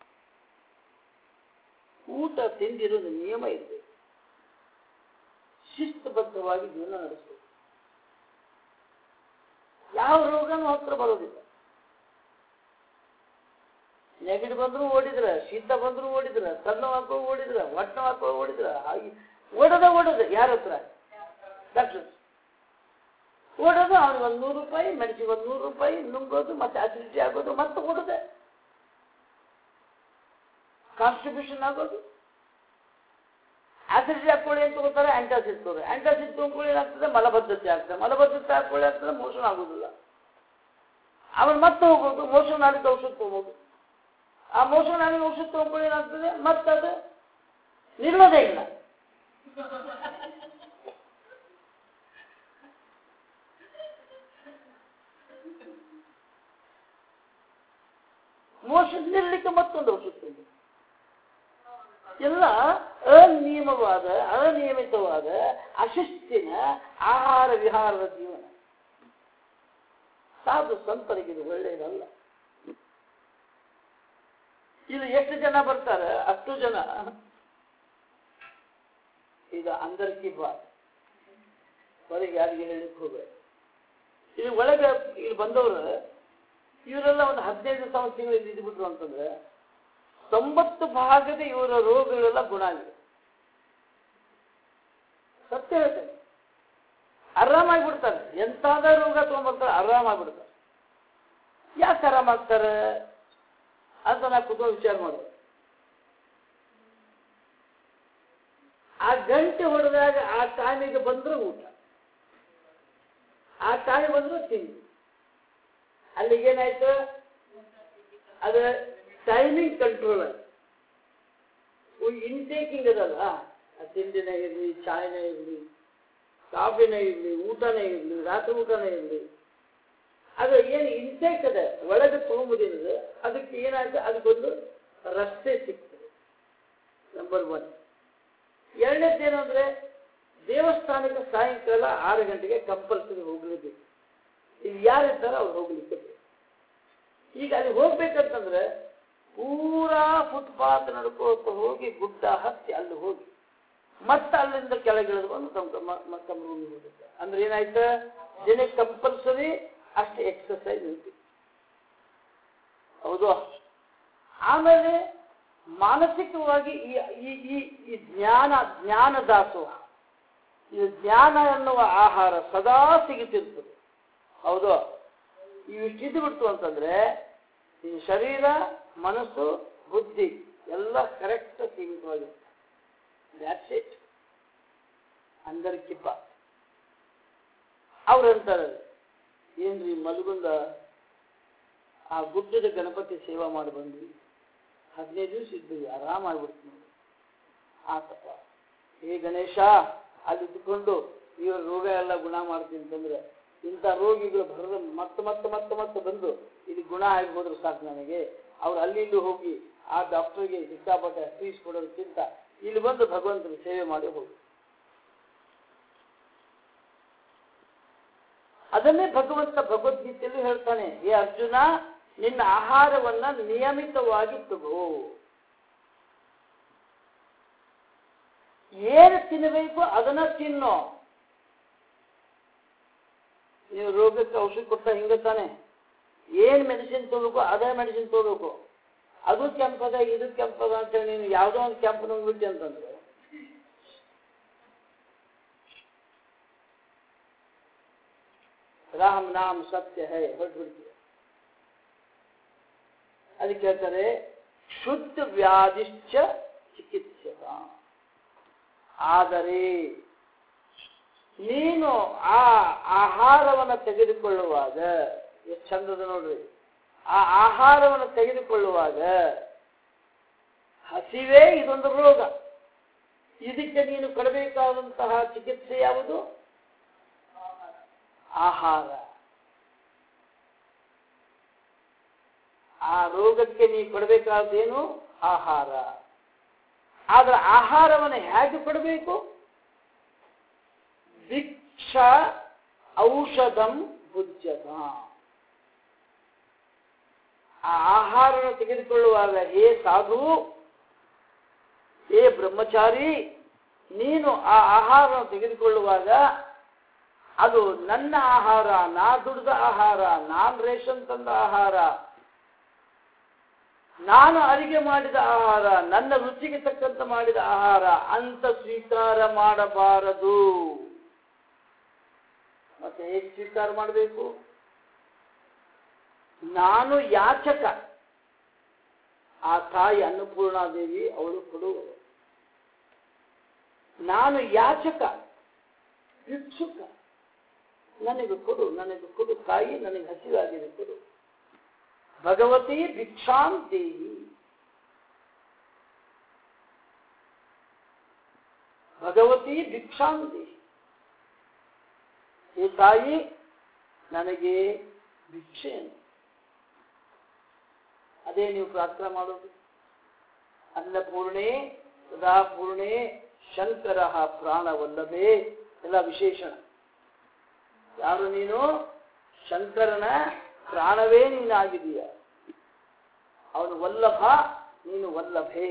ಊಟ ತಿಂದಿರೋದು ನಿಯಮ ಇದೆ ಶಿಸ್ತುಬದ್ಧವಾಗಿ ಜೀವನ ನಡೆಸಬೇಕು ಯಾವ ರೋಗನೂ ಹತ್ರ ಬರೋದಿಲ್ಲ ನೆಗಡಿ ಬಂದ್ರು ಓಡಿದ್ರ ಶೀತ ಬಂದ್ರು ಓಡಿದ್ರ ತನ್ನ ಹಾಕೋ ಓಡಿದ್ರ ಹೊಟ್ಟೆ ಹಾಕೋ ಓಡಿದ್ರ ಹಾಗೆ ಓಡೋದ ಓಡೋದು ಯಾರ ಹತ್ರ ಡಾಕ್ಟರ್ ಓಡೋದು ಅವ್ನಿಗೆ ಒಂದು ನೂರು ರೂಪಾಯಿ ಮೆಣಸಿಗೆ ಒಂದು ನೂರು ರೂಪಾಯಿ ನುಂಗೋದು ಮತ್ತೆ ಅಸಿಡಿಟಿ ಆಗೋದು ಮತ್ತೆ ಓಡೋದೆ ಕಾನ್ಸ್ಟಿಟ್ಯೂಷನ್ ಆಗೋದು ಆಸಿಡ್ ಹಾಕೊಳ್ಳಿ ಅಂತ ತಗೋತಾರೆ ಆಂಟಾಸಿಡ್ ತಗೋತಾರೆ ಆಂಟಾಸಿಡ್ ತಗೊಂಡ್ಕೊಳ್ಳಿ ಏನಾಗ್ತದೆ ಮಲಬದ್ಧತೆ ಆಗ್ತದೆ ಮಲಬದ್ಧತೆ ಹಾಕೊಳ್ಳಿ ಆಗ್ತದೆ ಮೋಷನ್ ಆಗೋದಿಲ್ಲ ಆಮೇಲೆ ಮತ್ತೆ ಹೋಗೋದು ಮೋಷನ್ ಆಡಿದ ಔಷಧ ತಗೋಬೋದು ಆ ಮೋಷನ್ ಆಡಿದ ಔಷಧ ತಗೊಂಡ್ಕೊಳ್ಳಿ ಏನಾಗ್ತದೆ ಮತ್ತೆ ಅದು ನಿಲ್ಲೋದೇ ಇಲ್ಲ ಮೋಷನ್ ನಿಲ್ಲಲಿಕ್ಕೆ ಮತ್ತೊಂದು ಔಷಧ ತಗೋಬೇಕು ಎಲ್ಲ ಅನಿಯಮವಾದ ಅನಿಯಮಿತವಾದ ಅಶಿಸ್ತಿನ ಆಹಾರ ವಿಹಾರದ ಜೀವನ ಸಾಧು ಸಂತರಿಗೆ ಇದು ಒಳ್ಳೆಯದಲ್ಲ ಇಲ್ಲಿ ಎಷ್ಟು ಜನ ಬರ್ತಾರೆ ಅಷ್ಟು ಜನ ಈಗ ಅಂದರ್ಕಿ ಬಾತ್ ಹೊರಗೆ ಯಾರಿಗೆ ಹೇಳಿಕ್ ಹೋಗ್ಬೇಡ ಇಲ್ಲಿ ಒಳಗೆ ಇಲ್ಲಿ ಬಂದವರು ಇವರೆಲ್ಲ ಒಂದು ಹದಿನೈದು ಸಾವಿರ ತಿಂಗಳು ಇಲ್ಲಿ ಇದ್ಬಿಟ್ರು ಅಂತಂದ್ರೆ ತೊಂಬತ್ತು ಭಾಗದ ಇವರ ರೋಗಗಳೆಲ್ಲ ಗುಣ ಆಗಿದೆ ಸತ್ಯ ಹೇಳ್ತೇನೆ ಆರಾಮಾಗ್ಬಿಡ್ತಾರೆ ಎಂತಾದ ರೋಗ ತಗೊಂಡ್ಬರ್ತಾರೆ ಆರಾಮಾಗ್ಬಿಡ್ತಾರೆ ಯಾಕೆ ಆರಾಮಾಗ್ತಾರೆ ಅಂತ ನಾ ಕುತ್ಕೊಂಡು ವಿಚಾರ ಮಾಡೋದು ಆ ಗಂಟೆ ಹೊಡೆದಾಗ ಆ ಟೈಮಿಗೆ ಬಂದ್ರೆ ಊಟ ಆ ಟೈಮ್ ಬಂದ್ರೆ ತಿಂಡಿ ಅಲ್ಲಿಗೆ ಏನಾಯ್ತು ಅದ ಟೈಮಿಂಗ್ ಕಂಟ್ರೋಲ್ ಇನ್ಟೇಕಿಂಗ್ ಅದಲ್ಲ ಆ ತಿಂಡಿನೇ ಇರಲಿ ಚಾಯ್ನೇ ಇರಲಿ ಕಾಫಿನೇ ಇರಲಿ ಊಟನೇ ಇರಲಿ ರಾತ್ರಿ ಊಟನೇ ಇರಲಿ ಅದು ಏನು ಇಂಟೇಕ್ ಅದ ಒಳಗೆ ತಗೊಂಬುದಿಲ್ಲ ಅದಕ್ಕೆ ಏನಾಯ್ತು ಅದಕ್ಕೊಂದು ರಸ್ತೆ ಸಿಗ್ತದೆ ನಂಬರ್ ಒನ್ ಎರಡನೇದೇನು ಅಂದ್ರೆ ದೇವಸ್ಥಾನಕ್ಕೆ ಸಾಯಂಕಾಲ ಆರು ಗಂಟೆಗೆ ಕಂಪಲ್ಸರಿ ಹೋಗ್ಲೇಬೇಕು ಇಲ್ಲಿ ಯಾರಿರ್ತಾರೋ ಅವ್ರು ಹೋಗ್ಲಿಕ್ಕೆ ಬೇಕು ಈಗ ಅಲ್ಲಿ ಹೋಗ್ಬೇಕಂತಂದ್ರೆ ಪೂರಾ ಫುಟ್ಪಾತ್ ನಡ್ಕೋತ ಹೋಗಿ ಗುಡ್ಡ ಹತ್ತಿ ಅಲ್ಲಿ ಹೋಗಿ ಮತ್ತೆ ಅಲ್ಲಿಂದ ಕೆಳಗಿಳಿದು ಬಂದು ತಮ್ಮ ತಮ್ಮ ತಮ್ಮ ರೂಮಿಗೆ ಹೋಗುತ್ತೆ ಅಂದ್ರೆ ಏನಾಯ್ತು ದಿನಕ್ಕೆ ಕಂಪಲ್ಸರಿ ಅಷ್ಟು ಎಕ್ಸಸೈಸ್ ಇರ್ಬೇಕು ಹೌದು ಆಮೇಲೆ ಮಾನಸಿಕವಾಗಿ ಈ ಈ ಈ ಈ ಜ್ಞಾನ ಜ್ಞಾನ ದಾಸೋಹ ಈ ಜ್ಞಾನ ಎನ್ನುವ ಆಹಾರ ಸದಾ ಸಿಗುತ್ತಿರ್ತದೆ ಹೌದು ಇವಿಷ್ಟಿದ್ದು ಬಿಡ್ತು ಅಂತಂದ್ರೆ ಈ ಶರೀರ ಮನಸ್ಸು ಬುದ್ಧಿ ಎಲ್ಲ ಕರೆಕ್ಟ್ ಸೀಮಿತವಾಗಿರುತ್ತೆ ದ್ಯಾಟ್ಸ್ ಇಟ್ ಅಂದರ್ಕಿಪ್ಪ ಅವ್ರಂತಾರೆ ಏನ್ರಿ ಮಲಗುಂದ ಆ ಗುಡ್ಡದ ಗಣಪತಿ ಸೇವಾ ಮಾಡಿ ಬಂದ್ವಿ ಹದಿನೈದು ದಿವಸ ಇದ್ವಿ ಆರಾಮಾಗ್ಬಿಡ್ತು ನೋಡಿ ಆತಪ್ಪ ಏ ಗಣೇಶ ಅಲ್ಲಿ ಇದ್ದುಕೊಂಡು ಇವ್ರ ರೋಗ ಎಲ್ಲ ಗುಣ ಮಾಡ್ತೀನಿ ಅಂತಂದ್ರೆ ಇಂಥ ರೋಗಿಗಳು ಬರದ ಮತ್ತೆ ಮತ್ತೆ ಮತ್ತೆ ಮತ್ತೆ ಬಂದು ಇಲ್ಲಿ ಗುಣ ಆಗಿ ಹೋದ್ರೆ ಸಾಕು ನನಗೆ ಅವ್ರು ಅಲ್ಲಿ ಇಲ್ಲಿ ಹೋಗಿ ಆ ಡಾಕ್ಟರ್ಗೆ ಸಿಕ್ಕಾಪಟ್ಟೆ ಫೀಸ್ ಕೊಡೋದಕ್ಕಿಂತ ಇಲ್ಲಿ ಬಂದು ಭಗವಂತನ ಸೇವೆ ಮಾಡಿ ಹೋಗಿ ಅದನ್ನೇ ಭಗವಂತ ಭಗವದ್ಗೀತೆಯಲ್ಲಿ ಹೇಳ್ತಾನೆ ಏ ಅರ್ಜುನ ನಿನ್ನ ಆಹಾರವನ್ನ ನಿಯಮಿತವಾಗಿ ತಗೋ ಏನು ತಿನ್ನಬೇಕು ಅದನ್ನ ತಿನ್ನೋ ನೀವು ರೋಗಕ್ಕೆ ಔಷಧ ಕೊಟ್ಟ ಹಿಂಗ ತಾನೆ ಏನ್ ಮೆಡಿಸಿನ್ ತಗೋಬೇಕು ಅದೇ ಮೆಡಿಸಿನ್ ತಗೋಬೇಕು ಅದು ಕೆಂಪದ ಇದು ಕೆಂಪದ ಅಂತೇಳಿ ನೀನು ಯಾವುದೋ ಒಂದು ಕೆಂಪು ನುಂಗ್ಬಿಟ್ಟೆ ಅಂತಂದ್ರೆ ರಾಮ್ ನಾಮ್ ಸತ್ಯ ಹೇ ಹೊರಟ್ಬಿಡ್ತೀವಿ ಅದಕ್ಕೆ ಹೇಳ್ತಾರೆ ಶುದ್ಧ ವ್ಯಾಧಿಶ್ಚ ಚಿಕಿತ್ಸಕ ಆದರೆ ನೀನು ಆ ಆಹಾರವನ್ನು ತೆಗೆದುಕೊಳ್ಳುವಾಗ ಎಷ್ಟು ಚಂದದ ನೋಡ್ರಿ ಆ ಆಹಾರವನ್ನು ತೆಗೆದುಕೊಳ್ಳುವಾಗ ಹಸಿವೇ ಇದೊಂದು ರೋಗ ಇದಕ್ಕೆ ನೀನು ಕೊಡಬೇಕಾದಂತಹ ಚಿಕಿತ್ಸೆ ಯಾವುದು ಆಹಾರ ಆ ರೋಗಕ್ಕೆ ನೀವು ಕೊಡಬೇಕಾದ್ದೇನು ಆಹಾರ ಆದ್ರೆ ಆಹಾರವನ್ನು ಹೇಗೆ ಕೊಡಬೇಕು ಭಿಕ್ಷ ಔಷಧಂ ಭುಜ್ಯತ ಆ ಆಹಾರವನ್ನು ತೆಗೆದುಕೊಳ್ಳುವಾಗ ಹೇ ಸಾಧು ಹೇ ಬ್ರಹ್ಮಚಾರಿ ನೀನು ಆ ಆಹಾರವನ್ನು ತೆಗೆದುಕೊಳ್ಳುವಾಗ ಅದು ನನ್ನ ಆಹಾರ ನಾ ದುಡ್ದ ಆಹಾರ ನಾನ್ ರೇಷನ್ ತಂದ ಆಹಾರ ನಾನು ಅಡಿಗೆ ಮಾಡಿದ ಆಹಾರ ನನ್ನ ರುಚಿಗೆ ತಕ್ಕಂತ ಮಾಡಿದ ಆಹಾರ ಅಂತ ಸ್ವೀಕಾರ ಮಾಡಬಾರದು ಮತ್ತೆ ಹೇಗೆ ಸ್ವೀಕಾರ ಮಾಡಬೇಕು ನಾನು ಯಾಚಕ ಆ ತಾಯಿ ಅನ್ನಪೂರ್ಣಾದೇವಿ ಅವಳು ಕೊಡುವಳು ನಾನು ಯಾಚಕ ಭಿಕ್ಷುಕ ನನಗೆ ಕೊಡು ನನಗೆ ಕೊಡು ತಾಯಿ ನನಗೆ ಹಸಿವಾಗಿದೆ ಕೊಡು ಭಗವತಿ ಭಿಕ್ಷಾಂ ದೇವಿ ಭಗವತಿ ಭಿಕ್ಷಾಂ ದೇವಿ ಈ ತಾಯಿ ನನಗೆ ಭಿಕ್ಷೆಯನ್ನು ಅದೇ ನೀವು ಪ್ರಾರ್ಥನೆ ಮಾಡೋದು ಅನ್ನಪೂರ್ಣೆ ಸದಾಪೂರ್ಣೆ ಶಂಕರ ಪ್ರಾಣವಲ್ಲಭೆ ಎಲ್ಲ ವಿಶೇಷಣ ಯಾರು ನೀನು ಶಂಕರನ ಪ್ರಾಣವೇ ನೀನಾಗಿದೀಯ ಅವನು ವಲ್ಲಭ ನೀನು ವಲ್ಲಭೆ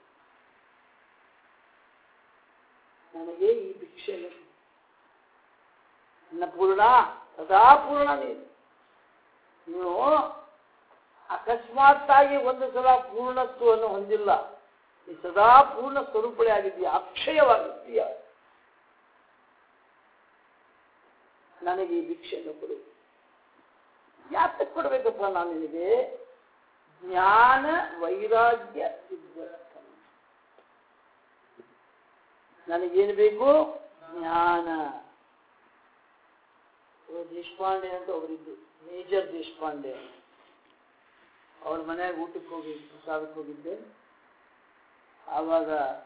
ನನಗೆ ಈ ಭಿಕ್ಷೆಯನ್ನು ಕೊಡು. ಅನ್ನಪೂರ್ಣ ಸದಾಪೂರ್ಣ ನೀನು ನೀವು ಅಕಸ್ಮಾತ್ತಾಗಿ ಒಂದು ಸಲ ಪೂರ್ಣತ್ವವನ್ನು ಹೊಂದಿಲ್ಲ ಈ ಸದಾ ಪೂರ್ಣ ಸ್ವರೂಪಳೆ ಆಗಿದೆಯಾ ಅಕ್ಷಯವಾಗಿದೆಯಾ ನನಗೆ ಈ ಭಿಕ್ಷೆಯನ್ನು ಕೊಡು ಯಾತಕ್ಕೆ ಕೊಡಬೇಕಪ್ಪ ನಾನು ನಿನಗೆ ಜ್ಞಾನ ವೈರಾಗ್ಯ ಸಿದ್ಧಾರ್ಥ ನನಗೇನು ಬೇಕು ಜ್ಞಾನ ಇವಾಗ ದೇಶಪಾಂಡೆ ಅಂತ ಒಬ್ಬರಿದ್ದು ಮೇಜರ್ ದೇಶಪಾಂಡೆ ಅವ್ರ ಮನೆಯಾಗ ಊಟಕ್ಕೆ ಹೋಗಿ ಪ್ರಸಾದಕ್ಕೆ ಹೋಗಿದ್ದೆ ಆವಾಗ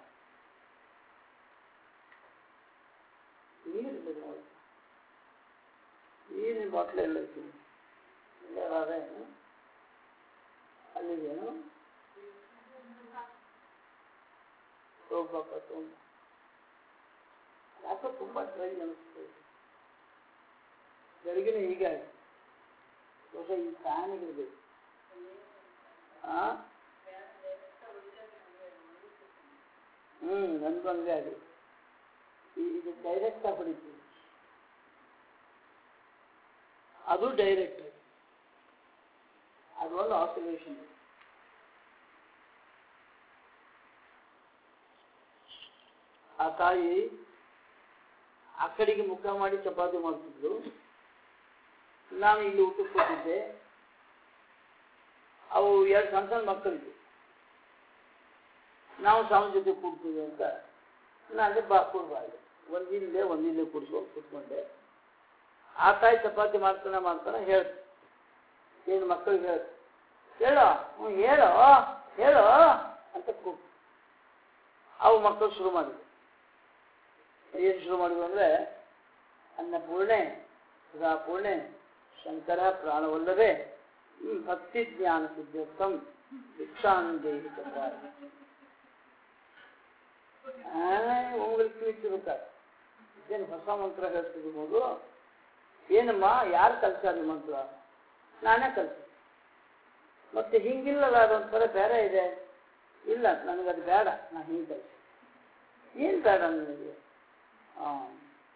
ನೀರಿಲ್ಲ ನೋಡಿ ನೀರಿನ ಬಾಟ್ಲ್ ಎಲ್ಲ ಇರ್ತೀನಿ ಏನು ಅಲ್ಲಿದೇನು ಹೋಗ್ಬಪ್ಪ ತುಂಬ ಯಾಕೋ ತುಂಬ ಡ್ರೈ ಅನಿಸ್ತದೆ ಬೆಳಗಿನ ಹೀಗಾಗಿ ಬಹುಶಃ ಈ ಫ್ಯಾನಿಗಿರ್ಬೇಕು ಆ ಹ್ಮ್ ನನ್ಗೂ ಹಂಗೆ ಆಗಿದೆ ಈ- ಇದು ಡೈರೆಕ್ಟ್ ಆಗಿ ಹೊಡಿತೀವಿ ಅದು ಡೈರೆಕ್ಟ್ ಆಗಿ ಅದು ಒಂದು ಆಸಿಲೇಷನ್ ಆ ತಾಯಿ ಆ ಕಡೆಗೆ ಮುಖ ಮಾಡಿ ಚಪಾತಿ ಮಾಡ್ತಿದ್ಲು ನಾನು ಇಲ್ಲಿ ಊಟಕ್ಕೆ ಕೊಟ್ಟಿದ್ದೆ ಅವು ಎರಡು ಸಣ್ಣ ಸಣ್ಣ ಮಕ್ಕಳಿದ್ವು ನಾವು ಸಾವನ್ ಜೊತೆ ಕೂಡ್ತೀವಿ ಅಂತ ನಾನು ಬಾ ಕೂಡ್ಬಾರ್ದು ಒಂದಿಲ್ಲೇ ಒಂದಿಲ್ಲೇ ಕೂಡ್ಸ್ಕೊಂಡು ಕೂತ್ಕೊಂಡೆ ಆ ತಾಯಿ ಚಪಾತಿ ಮಾಡ್ತಾನೆ ಮಾಡ್ತಾನೆ ಹೇಳ್ತು ಏನು ಮಕ್ಕಳಿಗೆ ಹೇಳ್ತು ಹೇಳೋ ಹ್ಞೂ ಹೇಳೋ ಹೇಳೋ ಅಂತ ಕೂಗ್ ಅವು ಮಕ್ಕಳು ಶುರು ಮಾಡಿದ್ರು ಏನು ಶುರು ಮಾಡಿದ್ರು ಅಂದರೆ ಅನ್ನಪೂರ್ಣೆ ಸದಾಪೂರ್ಣೆ ಶಂಕರ ಪ್ರಾಣವಲ್ಲವೇ ಹ್ಮ್, ಭಕ್ತಿ ಜ್ಞಾನ ಸಿದ್ಧೋತ್ತಮ್ ಭಿಕ್ಷಾಂದೇಹಿ ಚಕಾರ உங்களுக்கு ಇಟ್ಟಿರ್ತಾರೆ ಇದೇನು ಹೊಸ ಮಂತ್ರ ಹೇಳ್ತಿರ್ಬೋದು ಏನಮ್ಮ ಯಾರು ಕಲ್ಸಾರಿ ಮಂತ್ರ ನಾನೇ ಕಲ್ಸಿ ಮತ್ತೆ ಹಿಂಗಿಲ್ಲಲ್ಲ ಅದೊಂಥರ ಬೇರೆ ಇದೆ ಇಲ್ಲ ನನಗದು ಬೇಡ ನಾನು ಹಿಂಗೆ ಕಲ್ಸಿ ಏನು ಬೇಡ ನನಗೆ ಹಾಂ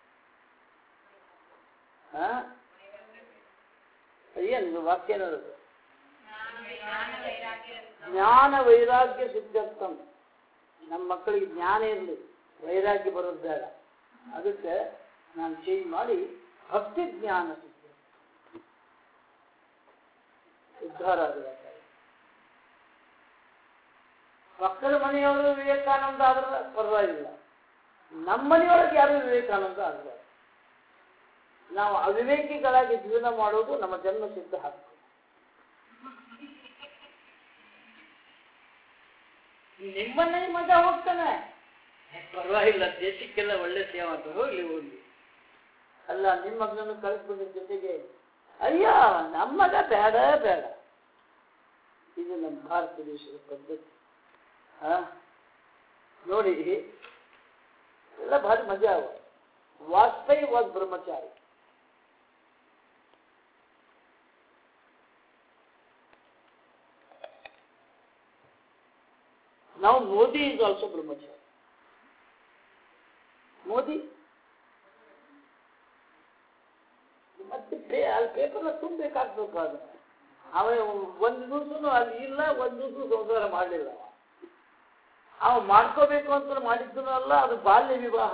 ಹಾಂ ಏನು ವಾಕ್ಯ ಏನದು ಜ್ಞಾನ ವೈರಾಗ್ಯ ಸಿದ್ಧಾರ್ಥಂ ನಮ್ಮ ಮಕ್ಕಳಿಗೆ ಜ್ಞಾನ ಇರಲಿ ವೈರಾಗ್ಯ ಬರೋದು ಬೇಡ ಅದಕ್ಕೆ ನಾನು ಚೇಂಜ್ ಮಾಡಿ ಭಕ್ತಿ ಜ್ಞಾನ ಸಿದ್ಧ ಉದ್ಧಾರ ಆಗಬೇಕು ಮಕ್ಕಳ ಮನೆಯವರು ವಿವೇಕಾನಂದ ಆದ್ರೆ ಪರವಾಗಿಲ್ಲ ನಮ್ಮ ಮನೆಯೊಳಗೆ ಯಾರು ವಿವೇಕಾನಂದ ಆಗಬಾರ್ದು ನಾವು ಅವಿವೇಕಿಗಳಾಗಿ ಜೀವನ ಮಾಡೋದು ನಮ್ಮ ಜನ್ಮ ಸಿದ್ಧ ಹಕ್ಕು ನಿಮ್ಮನ್ನ ಮಗ ಹೋಗ್ತಾನೆ ಏ, ಪರವಾಗಿಲ್ಲ ದೇಶಕ್ಕೆಲ್ಲ ಒಳ್ಳೆ ಸೇವೆ ಅಂತ ಹೋಗ್ಲಿ ಹೋಗ್ಲಿ ಅಲ್ಲ ನಿಮ್ಮ ಮಗನನ್ನು ಕಳಿಸ್ಬಿಟ್ರ ಜೊತೆಗೆ ಅಯ್ಯ ನಮ್ಮ ಮಗ ಬೇಡ ಬೇಡ ಇದು ನಮ್ಮ ಭಾರತ ದೇಶದ ಪದ್ಧತಿ ಹಾ ನೋಡಿ ಎಲ್ಲ ಭಾರಿ ಮಜಾ ಅವ Vajpayee was brahmachari Now Modi is also brahmachari. Modi ಮತ್ತೆ ಪೇ ಅಲ್ಲಿ ಪೇಪರ್ನ ತುಂಬಬೇಕಾಗ್ಬೇಕು ಅದು ಅವ ಒಂದು ದಿವಸನು ಅಲ್ಲಿ ಇಲ್ಲ ಒಂದು ದಿವಸ ಸಂಸಾರ ಮಾಡಲಿಲ್ಲ ಅವ ಅವ ಮಾಡ್ಕೋಬೇಕು ಅಂತ ಮಾಡಿದ್ದೂ ಅಲ್ಲ ಅದು ಬಾಲ್ಯ ವಿವಾಹ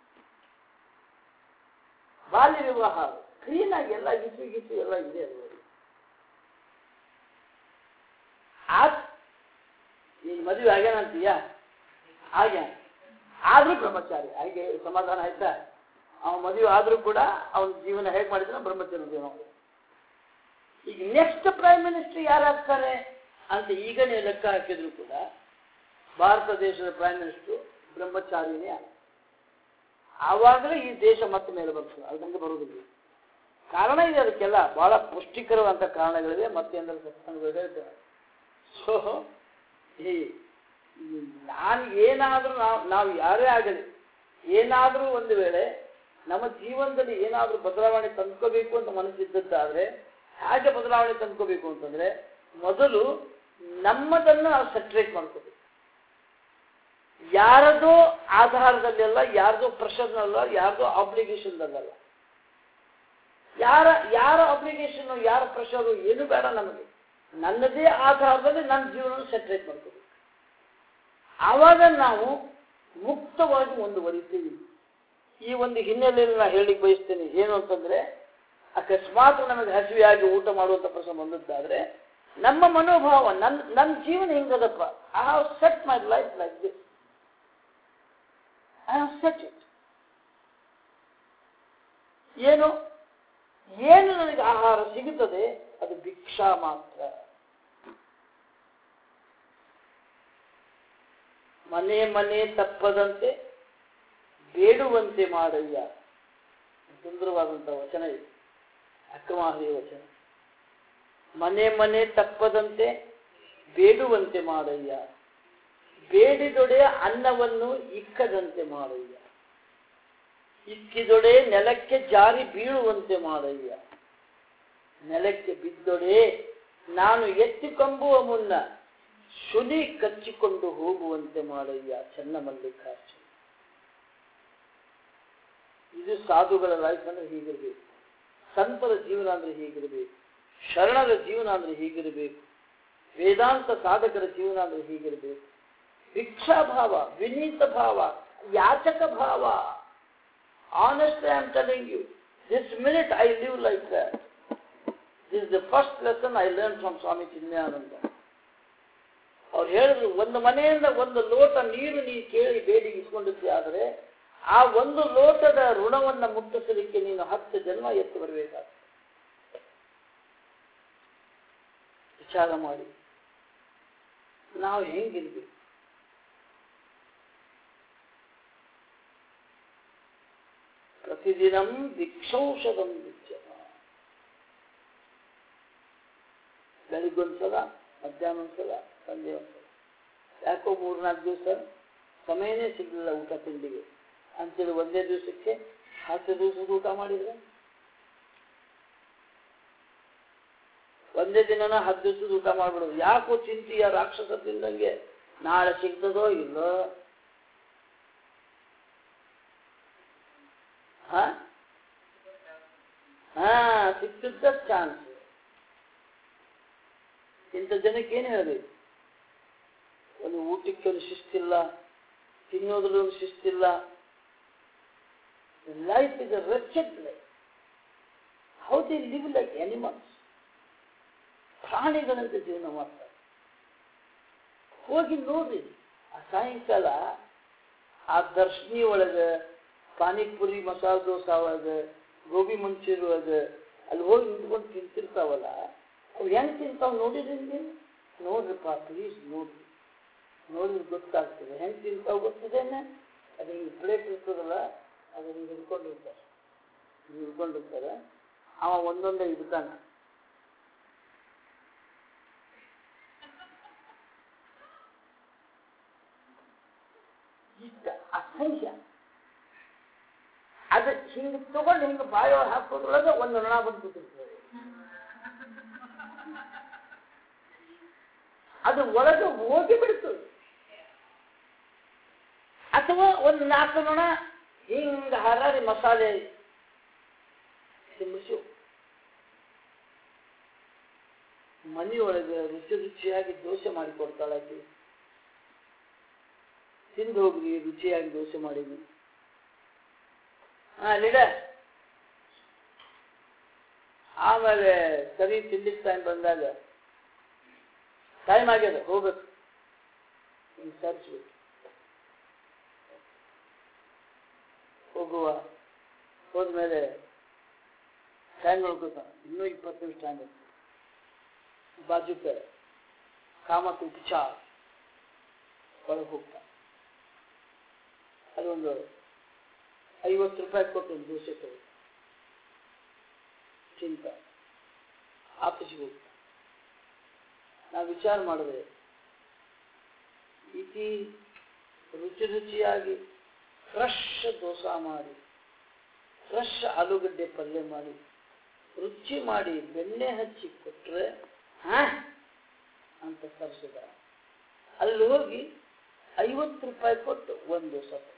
ಬಾಲ್ಯ ವಿವಾಹ ಕ್ಲೀನ್ ಆಗಿ ಎಲ್ಲ ಗಿಸು ಗಿಸು ಎಲ್ಲ ಇದೆ ಅದು ಆ ಮದುವೆ ಆಗ್ಯಾನ ಅಂತೀಯ ಆಗ್ಯಾನ ಆದ್ರೂ ಬ್ರಹ್ಮಚಾರಿ ಹಾಗೆ ಸಮಾಧಾನ ಆಯ್ತಾ ಅವನ ಮದುವೆ ಆದ್ರೂ ಕೂಡ ಅವನ ಜೀವನ ಹೇಗೆ ಮಾಡಿದ್ರೆ ಬ್ರಹ್ಮಚಾರಿ ಜೀವನ ಈಗ ನೆಕ್ಸ್ಟ್ ಪ್ರೈಮ್ ಮಿನಿಸ್ಟರ್ ಯಾರಾಗ್ತಾರೆ ಅಂತ ಈಗ ನೀವು ಲೆಕ್ಕ ಹಾಕಿದ್ರು ಕೂಡ ಭಾರತ ದೇಶದ ಪ್ರೈಮ್ ಮಿನಿಸ್ಟರ್ ಬ್ರಹ್ಮಚಾರಿನೇ ಆಗ ಆವಾಗಲೇ ಈ ದೇಶ ಮತ್ತೆ ಮೇಲೆ ಬರ್ತದೆ ಅದಂಗೆ ಬರುವುದಿಲ್ಲ ಕಾರಣ ಇದೆ ಅದಕ್ಕೆಲ್ಲ ಬಹಳ ಪುಷ್ಟಿಕರವಾದಂಥ ಕಾರಣಗಳಿವೆ ಮತ್ತೆ ಅಂದ್ರೆ ಸತ್ಸಂಗಗಳು ಹೇಳ್ತೇವೆ ಸೊ ಈ ನಾನು ಏನಾದರೂ ನಾವು ನಾವು ಯಾರೇ ಆಗಲಿ ಏನಾದರೂ ಒಂದು ವೇಳೆ ನಮ್ಮ ಜೀವನದಲ್ಲಿ ಏನಾದರೂ ಬದಲಾವಣೆ ತಂದ್ಕೋಬೇಕು ಅಂತ ಮನಸ್ಸಿದ್ದದ್ದಾದ್ರೆ ಹೇಗೆ ಬದಲಾವಣೆ ತಂದ್ಕೋಬೇಕು ಅಂತಂದ್ರೆ ಮೊದಲು ನಮ್ಮದನ್ನು ನಾವು ಸೆಟ್ರೇಟ್ ಮಾಡ್ಕೋಬೇಕು ಯಾರದೋ ಆಧಾರದಲ್ಲೆಲ್ಲ ಯಾರದೋ ಪ್ರೆಷರ್ನಲ್ಲ ಯಾರದೋ ಆಬ್ಲಿಗೇಷನ್ದಲ್ಲ ಯಾರ ಯಾರ ಅಬ್ಲಿಗೇಷನ್ ಯಾರ ಪ್ರೆಷರು ಏನು ಬೇಡ ನಮಗೆ ನನ್ನದೇ ಆಧಾರದಲ್ಲಿ ನನ್ನ ಜೀವನ ಸೆಟ್ರೇಟ್ ಮಾಡ್ಕೋಬೇಕು ಆವಾಗ ನಾವು ಮುಕ್ತವಾಗಿ ಮುಂದುವರಿತೀವಿ ಈ ಒಂದು ಹಿನ್ನೆಲೆಯಲ್ಲಿ ನಾನು ಹೇಳಿಕ್ ಬಯಸ್ತೇನೆ ಏನು ಅಂತಂದ್ರೆ ಅಕಸ್ಮಾತ್ ನಮಗೆ ಹಸಿವೆಯಾಗಿ ಊಟ ಮಾಡುವಂತ ಪ್ರಸಂಗ ಬಂದದ್ದಾದ್ರೆ ನಮ್ಮ ಮನೋಭಾವ ನನ್ನ ನನ್ನ ಜೀವನ ಹಿಂಗದಪ್ಪ I have set my life like this I have set it ಏನು ಏನು ನನಗೆ ಆಹಾರ ಸಿಗುತ್ತದೆ ಅದು ಭಿಕ್ಷಾ ಮಾತ್ರ ಮನೆ ಮನೆ ತಪ್ಪದಂತೆ ಬೇಡುವಂತೆ ಮಾಡಯ್ಯ ಸುಂದರವಾದಂಥ ವಚನ ಇದೆ ಅಕ್ರಮಾಹರಿ ವಚನ ಮನೆ ಮನೆ ತಪ್ಪದಂತೆ ಬೇಡುವಂತೆ ಮಾಡಯ್ಯ ಬೇಡಿದೊಡೆ ಅನ್ನವನ್ನು ಇಕ್ಕದಂತೆ ಮಾಡಯ್ಯ ಇಕ್ಕಿದೊಡೆ ನೆಲಕ್ಕೆ ಜಾರಿ ಬೀಳುವಂತೆ ಮಾಡಯ್ಯ ನೆಲಕ್ಕೆ ಬಿದ್ದೊಡೆ ನಾನು ಎತ್ತಿಕೊಂಬುವ ಮುನ್ನ ಶುನಿ ಕಚ್ಚಿಕೊಂಡು ಹೋಗುವಂತೆ ಮಾಡಯ್ಯ ಚೆನ್ನ ಮಲ್ಲಿಕಾರ್ಜುನ ಇದು ಸಾಧುಗಳ ಲೈಫ್ ಅಂದ್ರೆ ಹೀಗಿರ್ಬೇಕು ಸಂತರ ಜೀವನ ಅಂದ್ರೆ ಹೀಗಿರಬೇಕು ಶರಣರ ಜೀವನ ಅಂದ್ರೆ ಹೀಗಿರಬೇಕು ವೇದಾಂತ ಸಾಧಕರ ಜೀವನ ಅಂದ್ರೆ ಹೀಗಿರಬೇಕು ಭಿಕ್ಷಾಭಾವ ವಿನೀತ ಭಾವ ಯಾಚಕ ಭಾವ honestly I am telling you this minute I live like that this the first lesson I learn from Swami Chinmayananda ಅವ್ರು ಹೇಳಿದ್ರು ಒಂದು ಮನೆಯಿಂದ ಒಂದು ಲೋಟ ನೀರು ನೀ ಕೇಳಿ ಬೇಡಿ ಇಸ್ಕೊಂಡಿದ್ದೆ ಆದರೆ ಆ ಒಂದು ಲೋಟದ ಋಣವನ್ನು ಮುಟ್ಟಿಸಲಿಕ್ಕೆ ನೀನು ಹತ್ತು ಜನ್ಮ ಎತ್ತು ಬರಬೇಕಾಗ್ತದೆ ವಿಚಾರ ಮಾಡಿ ನಾವು ಹೆಂಗಿರ್ಬೇಕು ಪ್ರತಿದಿನಂ ಭಿಕ್ಷೌಷಧಂ ವಿದ್ಯಮ ಬೆಳಿಗ್ಗೊಂದ್ಸಲ ಮಧ್ಯಾಹ್ನ ಒಂದ್ಸಲ ಸಂಜೆ ಒಂದ್ಸಲ ಯಾಕೋ ಮೂರ್ನಾಲ್ಕು ದಿವಸ ಸಮಯನೇ ಸಿಗಲಿಲ್ಲ ಊಟ ತಿಂಡಿಗೆ ಅಂತೇಳಿ ಒಂದೇ ದಿವಸಕ್ಕೆ ಹತ್ತು ದಿವಸದ ಊಟ ಮಾಡಿದ್ರೆ ಒಂದೇ ದಿನನ ಹತ್ತು ದಿವಸದ ಊಟ ಮಾಡ್ಬಿಡೋದು ಯಾಕೋ ಚಿಂತೆಯ ರಾಕ್ಷಸ ತಿಂದಂಗೆ ನಾಳೆ ಸಿಗ್ತದೋ ಇಲ್ಲೋ ಹಾ ಹಾ ಸಿಕ್ತಿದ್ದ ಚಾನ್ಸ್ ಇಂಥ ಜನಕ್ಕೆ ಏನು ಹೇಳಬೇಕು ಒಂದು ಊಟಕ್ಕೆ ಒಂದು ಶಿಸ್ತಿಲ್ಲ ತಿನ್ನೋದ್ರಲ್ಲಿ ಒಂದು ಶಿಸ್ತಿಲ್ಲ life is a wretched life how the live like animals ಪ್ರಾಣಿಗಳಂತೆ ಜೀವನ ಮಾಡ್ತಾರೆ ಹೋಗಿ ನೋಡ್ರಿ ಆ ಸಾಯಂಕಾಲ ಆ ದರ್ಶನಿ ಒಳಗೆ ಪಾನಿಪುರಿ ಮಸಾಲೆ ದೋಸೆ ಒಳಗೆ ಗೋಬಿ ಮಂಚೂರಿ ಒಳಗೆ ಅಲ್ಲಿ ಹೋಗಿ ನಿಂತ್ಕೊಂಡು ತಿಂತಿರ್ತಾವಲ್ಲ ಅವು ಹೆಂಗೆ ತಿಂತಾವ್ ನೋಡಿದ್ರಿ ನೀವು ನೋಡ್ರಿಪ್ಪ ಪ್ಲೀಸ್ ನೋಡ್ರಿ ನೋಡಿದ್ರೆ ಗೊತ್ತಾಗ್ತದೆ ಹೆಂಗೆ ತಿಂತಾವ್ ಗೊತ್ತಿದೇನೆ ಅದು ಹಿಂಗೆ ಪ್ಲೇಟ್ ಇರ್ತದಲ್ಲ ಅದು ಹಿಂಗೆ ಹಿಡ್ಕೊಂಡಿರ್ತಾರೆ ಹಿಂಗೆ ಹಿಡ್ಕೊಂಡಿರ್ತಾರೆ ಅವ ಒಂದೊಂದೇ ಇಡ್ತಾನೆ ಇಷ್ಟ ಅಸಂಖ್ಯ ಅದು ಹಿಂಗೆ ತಗೊಂಡು ಹಿಂಗೆ ಬಾಯೊಳಗೆ ಹಾಕೋದ್ರೊಳಗೆ ಒಂದು ನೊಣ ಬಂದು ಕೂತಿರ್ತದೆ ಅದು ಒಳಗೆ ಹೋಗಿ ಬಿಡ್ತದೆ ಅಥವಾ ಒಂದು ನಾಲ್ಕು ನೊಣ ಹಿಂಗೆ ಹರಾರಿ ಮಸಾಲೆ ತಿನ್ನಿಸು ಮನೆಯೊಳಗೆ ರುಚಿ ರುಚಿಯಾಗಿ ದೋಸೆ ಮಾಡಿ ಕೊಡ್ತಾಳೆ ಆಕೆ ತಿಂದು ಹೋಗ್ರಿ ರುಚಿಯಾಗಿ ದೋಸೆ ಮಾಡಿದ್ವಿ ಹಾ ಲೀಡ ಆಮೇಲೆ ಸರಿ ತಿಂಡಿಗೆ ಟೈಮ್ ಬಂದಾಗ ಟೈಮ್ ಆಗ್ಯದ ಹೋಗ್ಬೇಕು ಹಿಂಗೆ ಸರ್ಚ್ಬಿಟ್ಟು ಹೋಗುವ ಹೋದ್ಮೇಲೆ ಸ್ಟ್ಯಾಂಡ್ ನೋಡ್ಕೊತಾನೆ ಇನ್ನೂ ಇಪ್ಪತ್ತು ನಿಮಿಷ ಸ್ಟ್ಯಾಂಡ್ ಬಾಜುಕ ಕಾಮತ್ ಉಪಚಾರ ಒಳಗೆ ಹೋಗ್ತಾನೆ ಅದೊಂದು ಐವತ್ತು ರೂಪಾಯಿ ಕೊಟ್ಟು ಒಂದು ದೋಸೆ ತಗೋ ಚಿಂತ ಆಫೀಸಿಗೆ ಹೋಗ್ತಾನೆ ನಾವು ವಿಚಾರ ಮಾಡಿದ್ರೆ ಈಕಿ ರುಚಿ ರುಚಿಯಾಗಿ ಫ್ರೆಶ್ ದೋಸೆ ಮಾಡಿ ಫ್ರೆಶ್ ಆಲೂಗಡ್ಡೆ ಪಲ್ಯ ಮಾಡಿ ರುಚಿ ಮಾಡಿ ಬೆಣ್ಣೆ ಹಚ್ಚಿ ಕೊಟ್ರೆ ಹಾ ಅಂತ ತರಿಸಿದ ಅಲ್ಲಿ ಹೋಗಿ ಐವತ್ತು ರೂಪಾಯಿ ಕೊಟ್ಟು ಒಂದು ದೋಸೆ ತಂದ.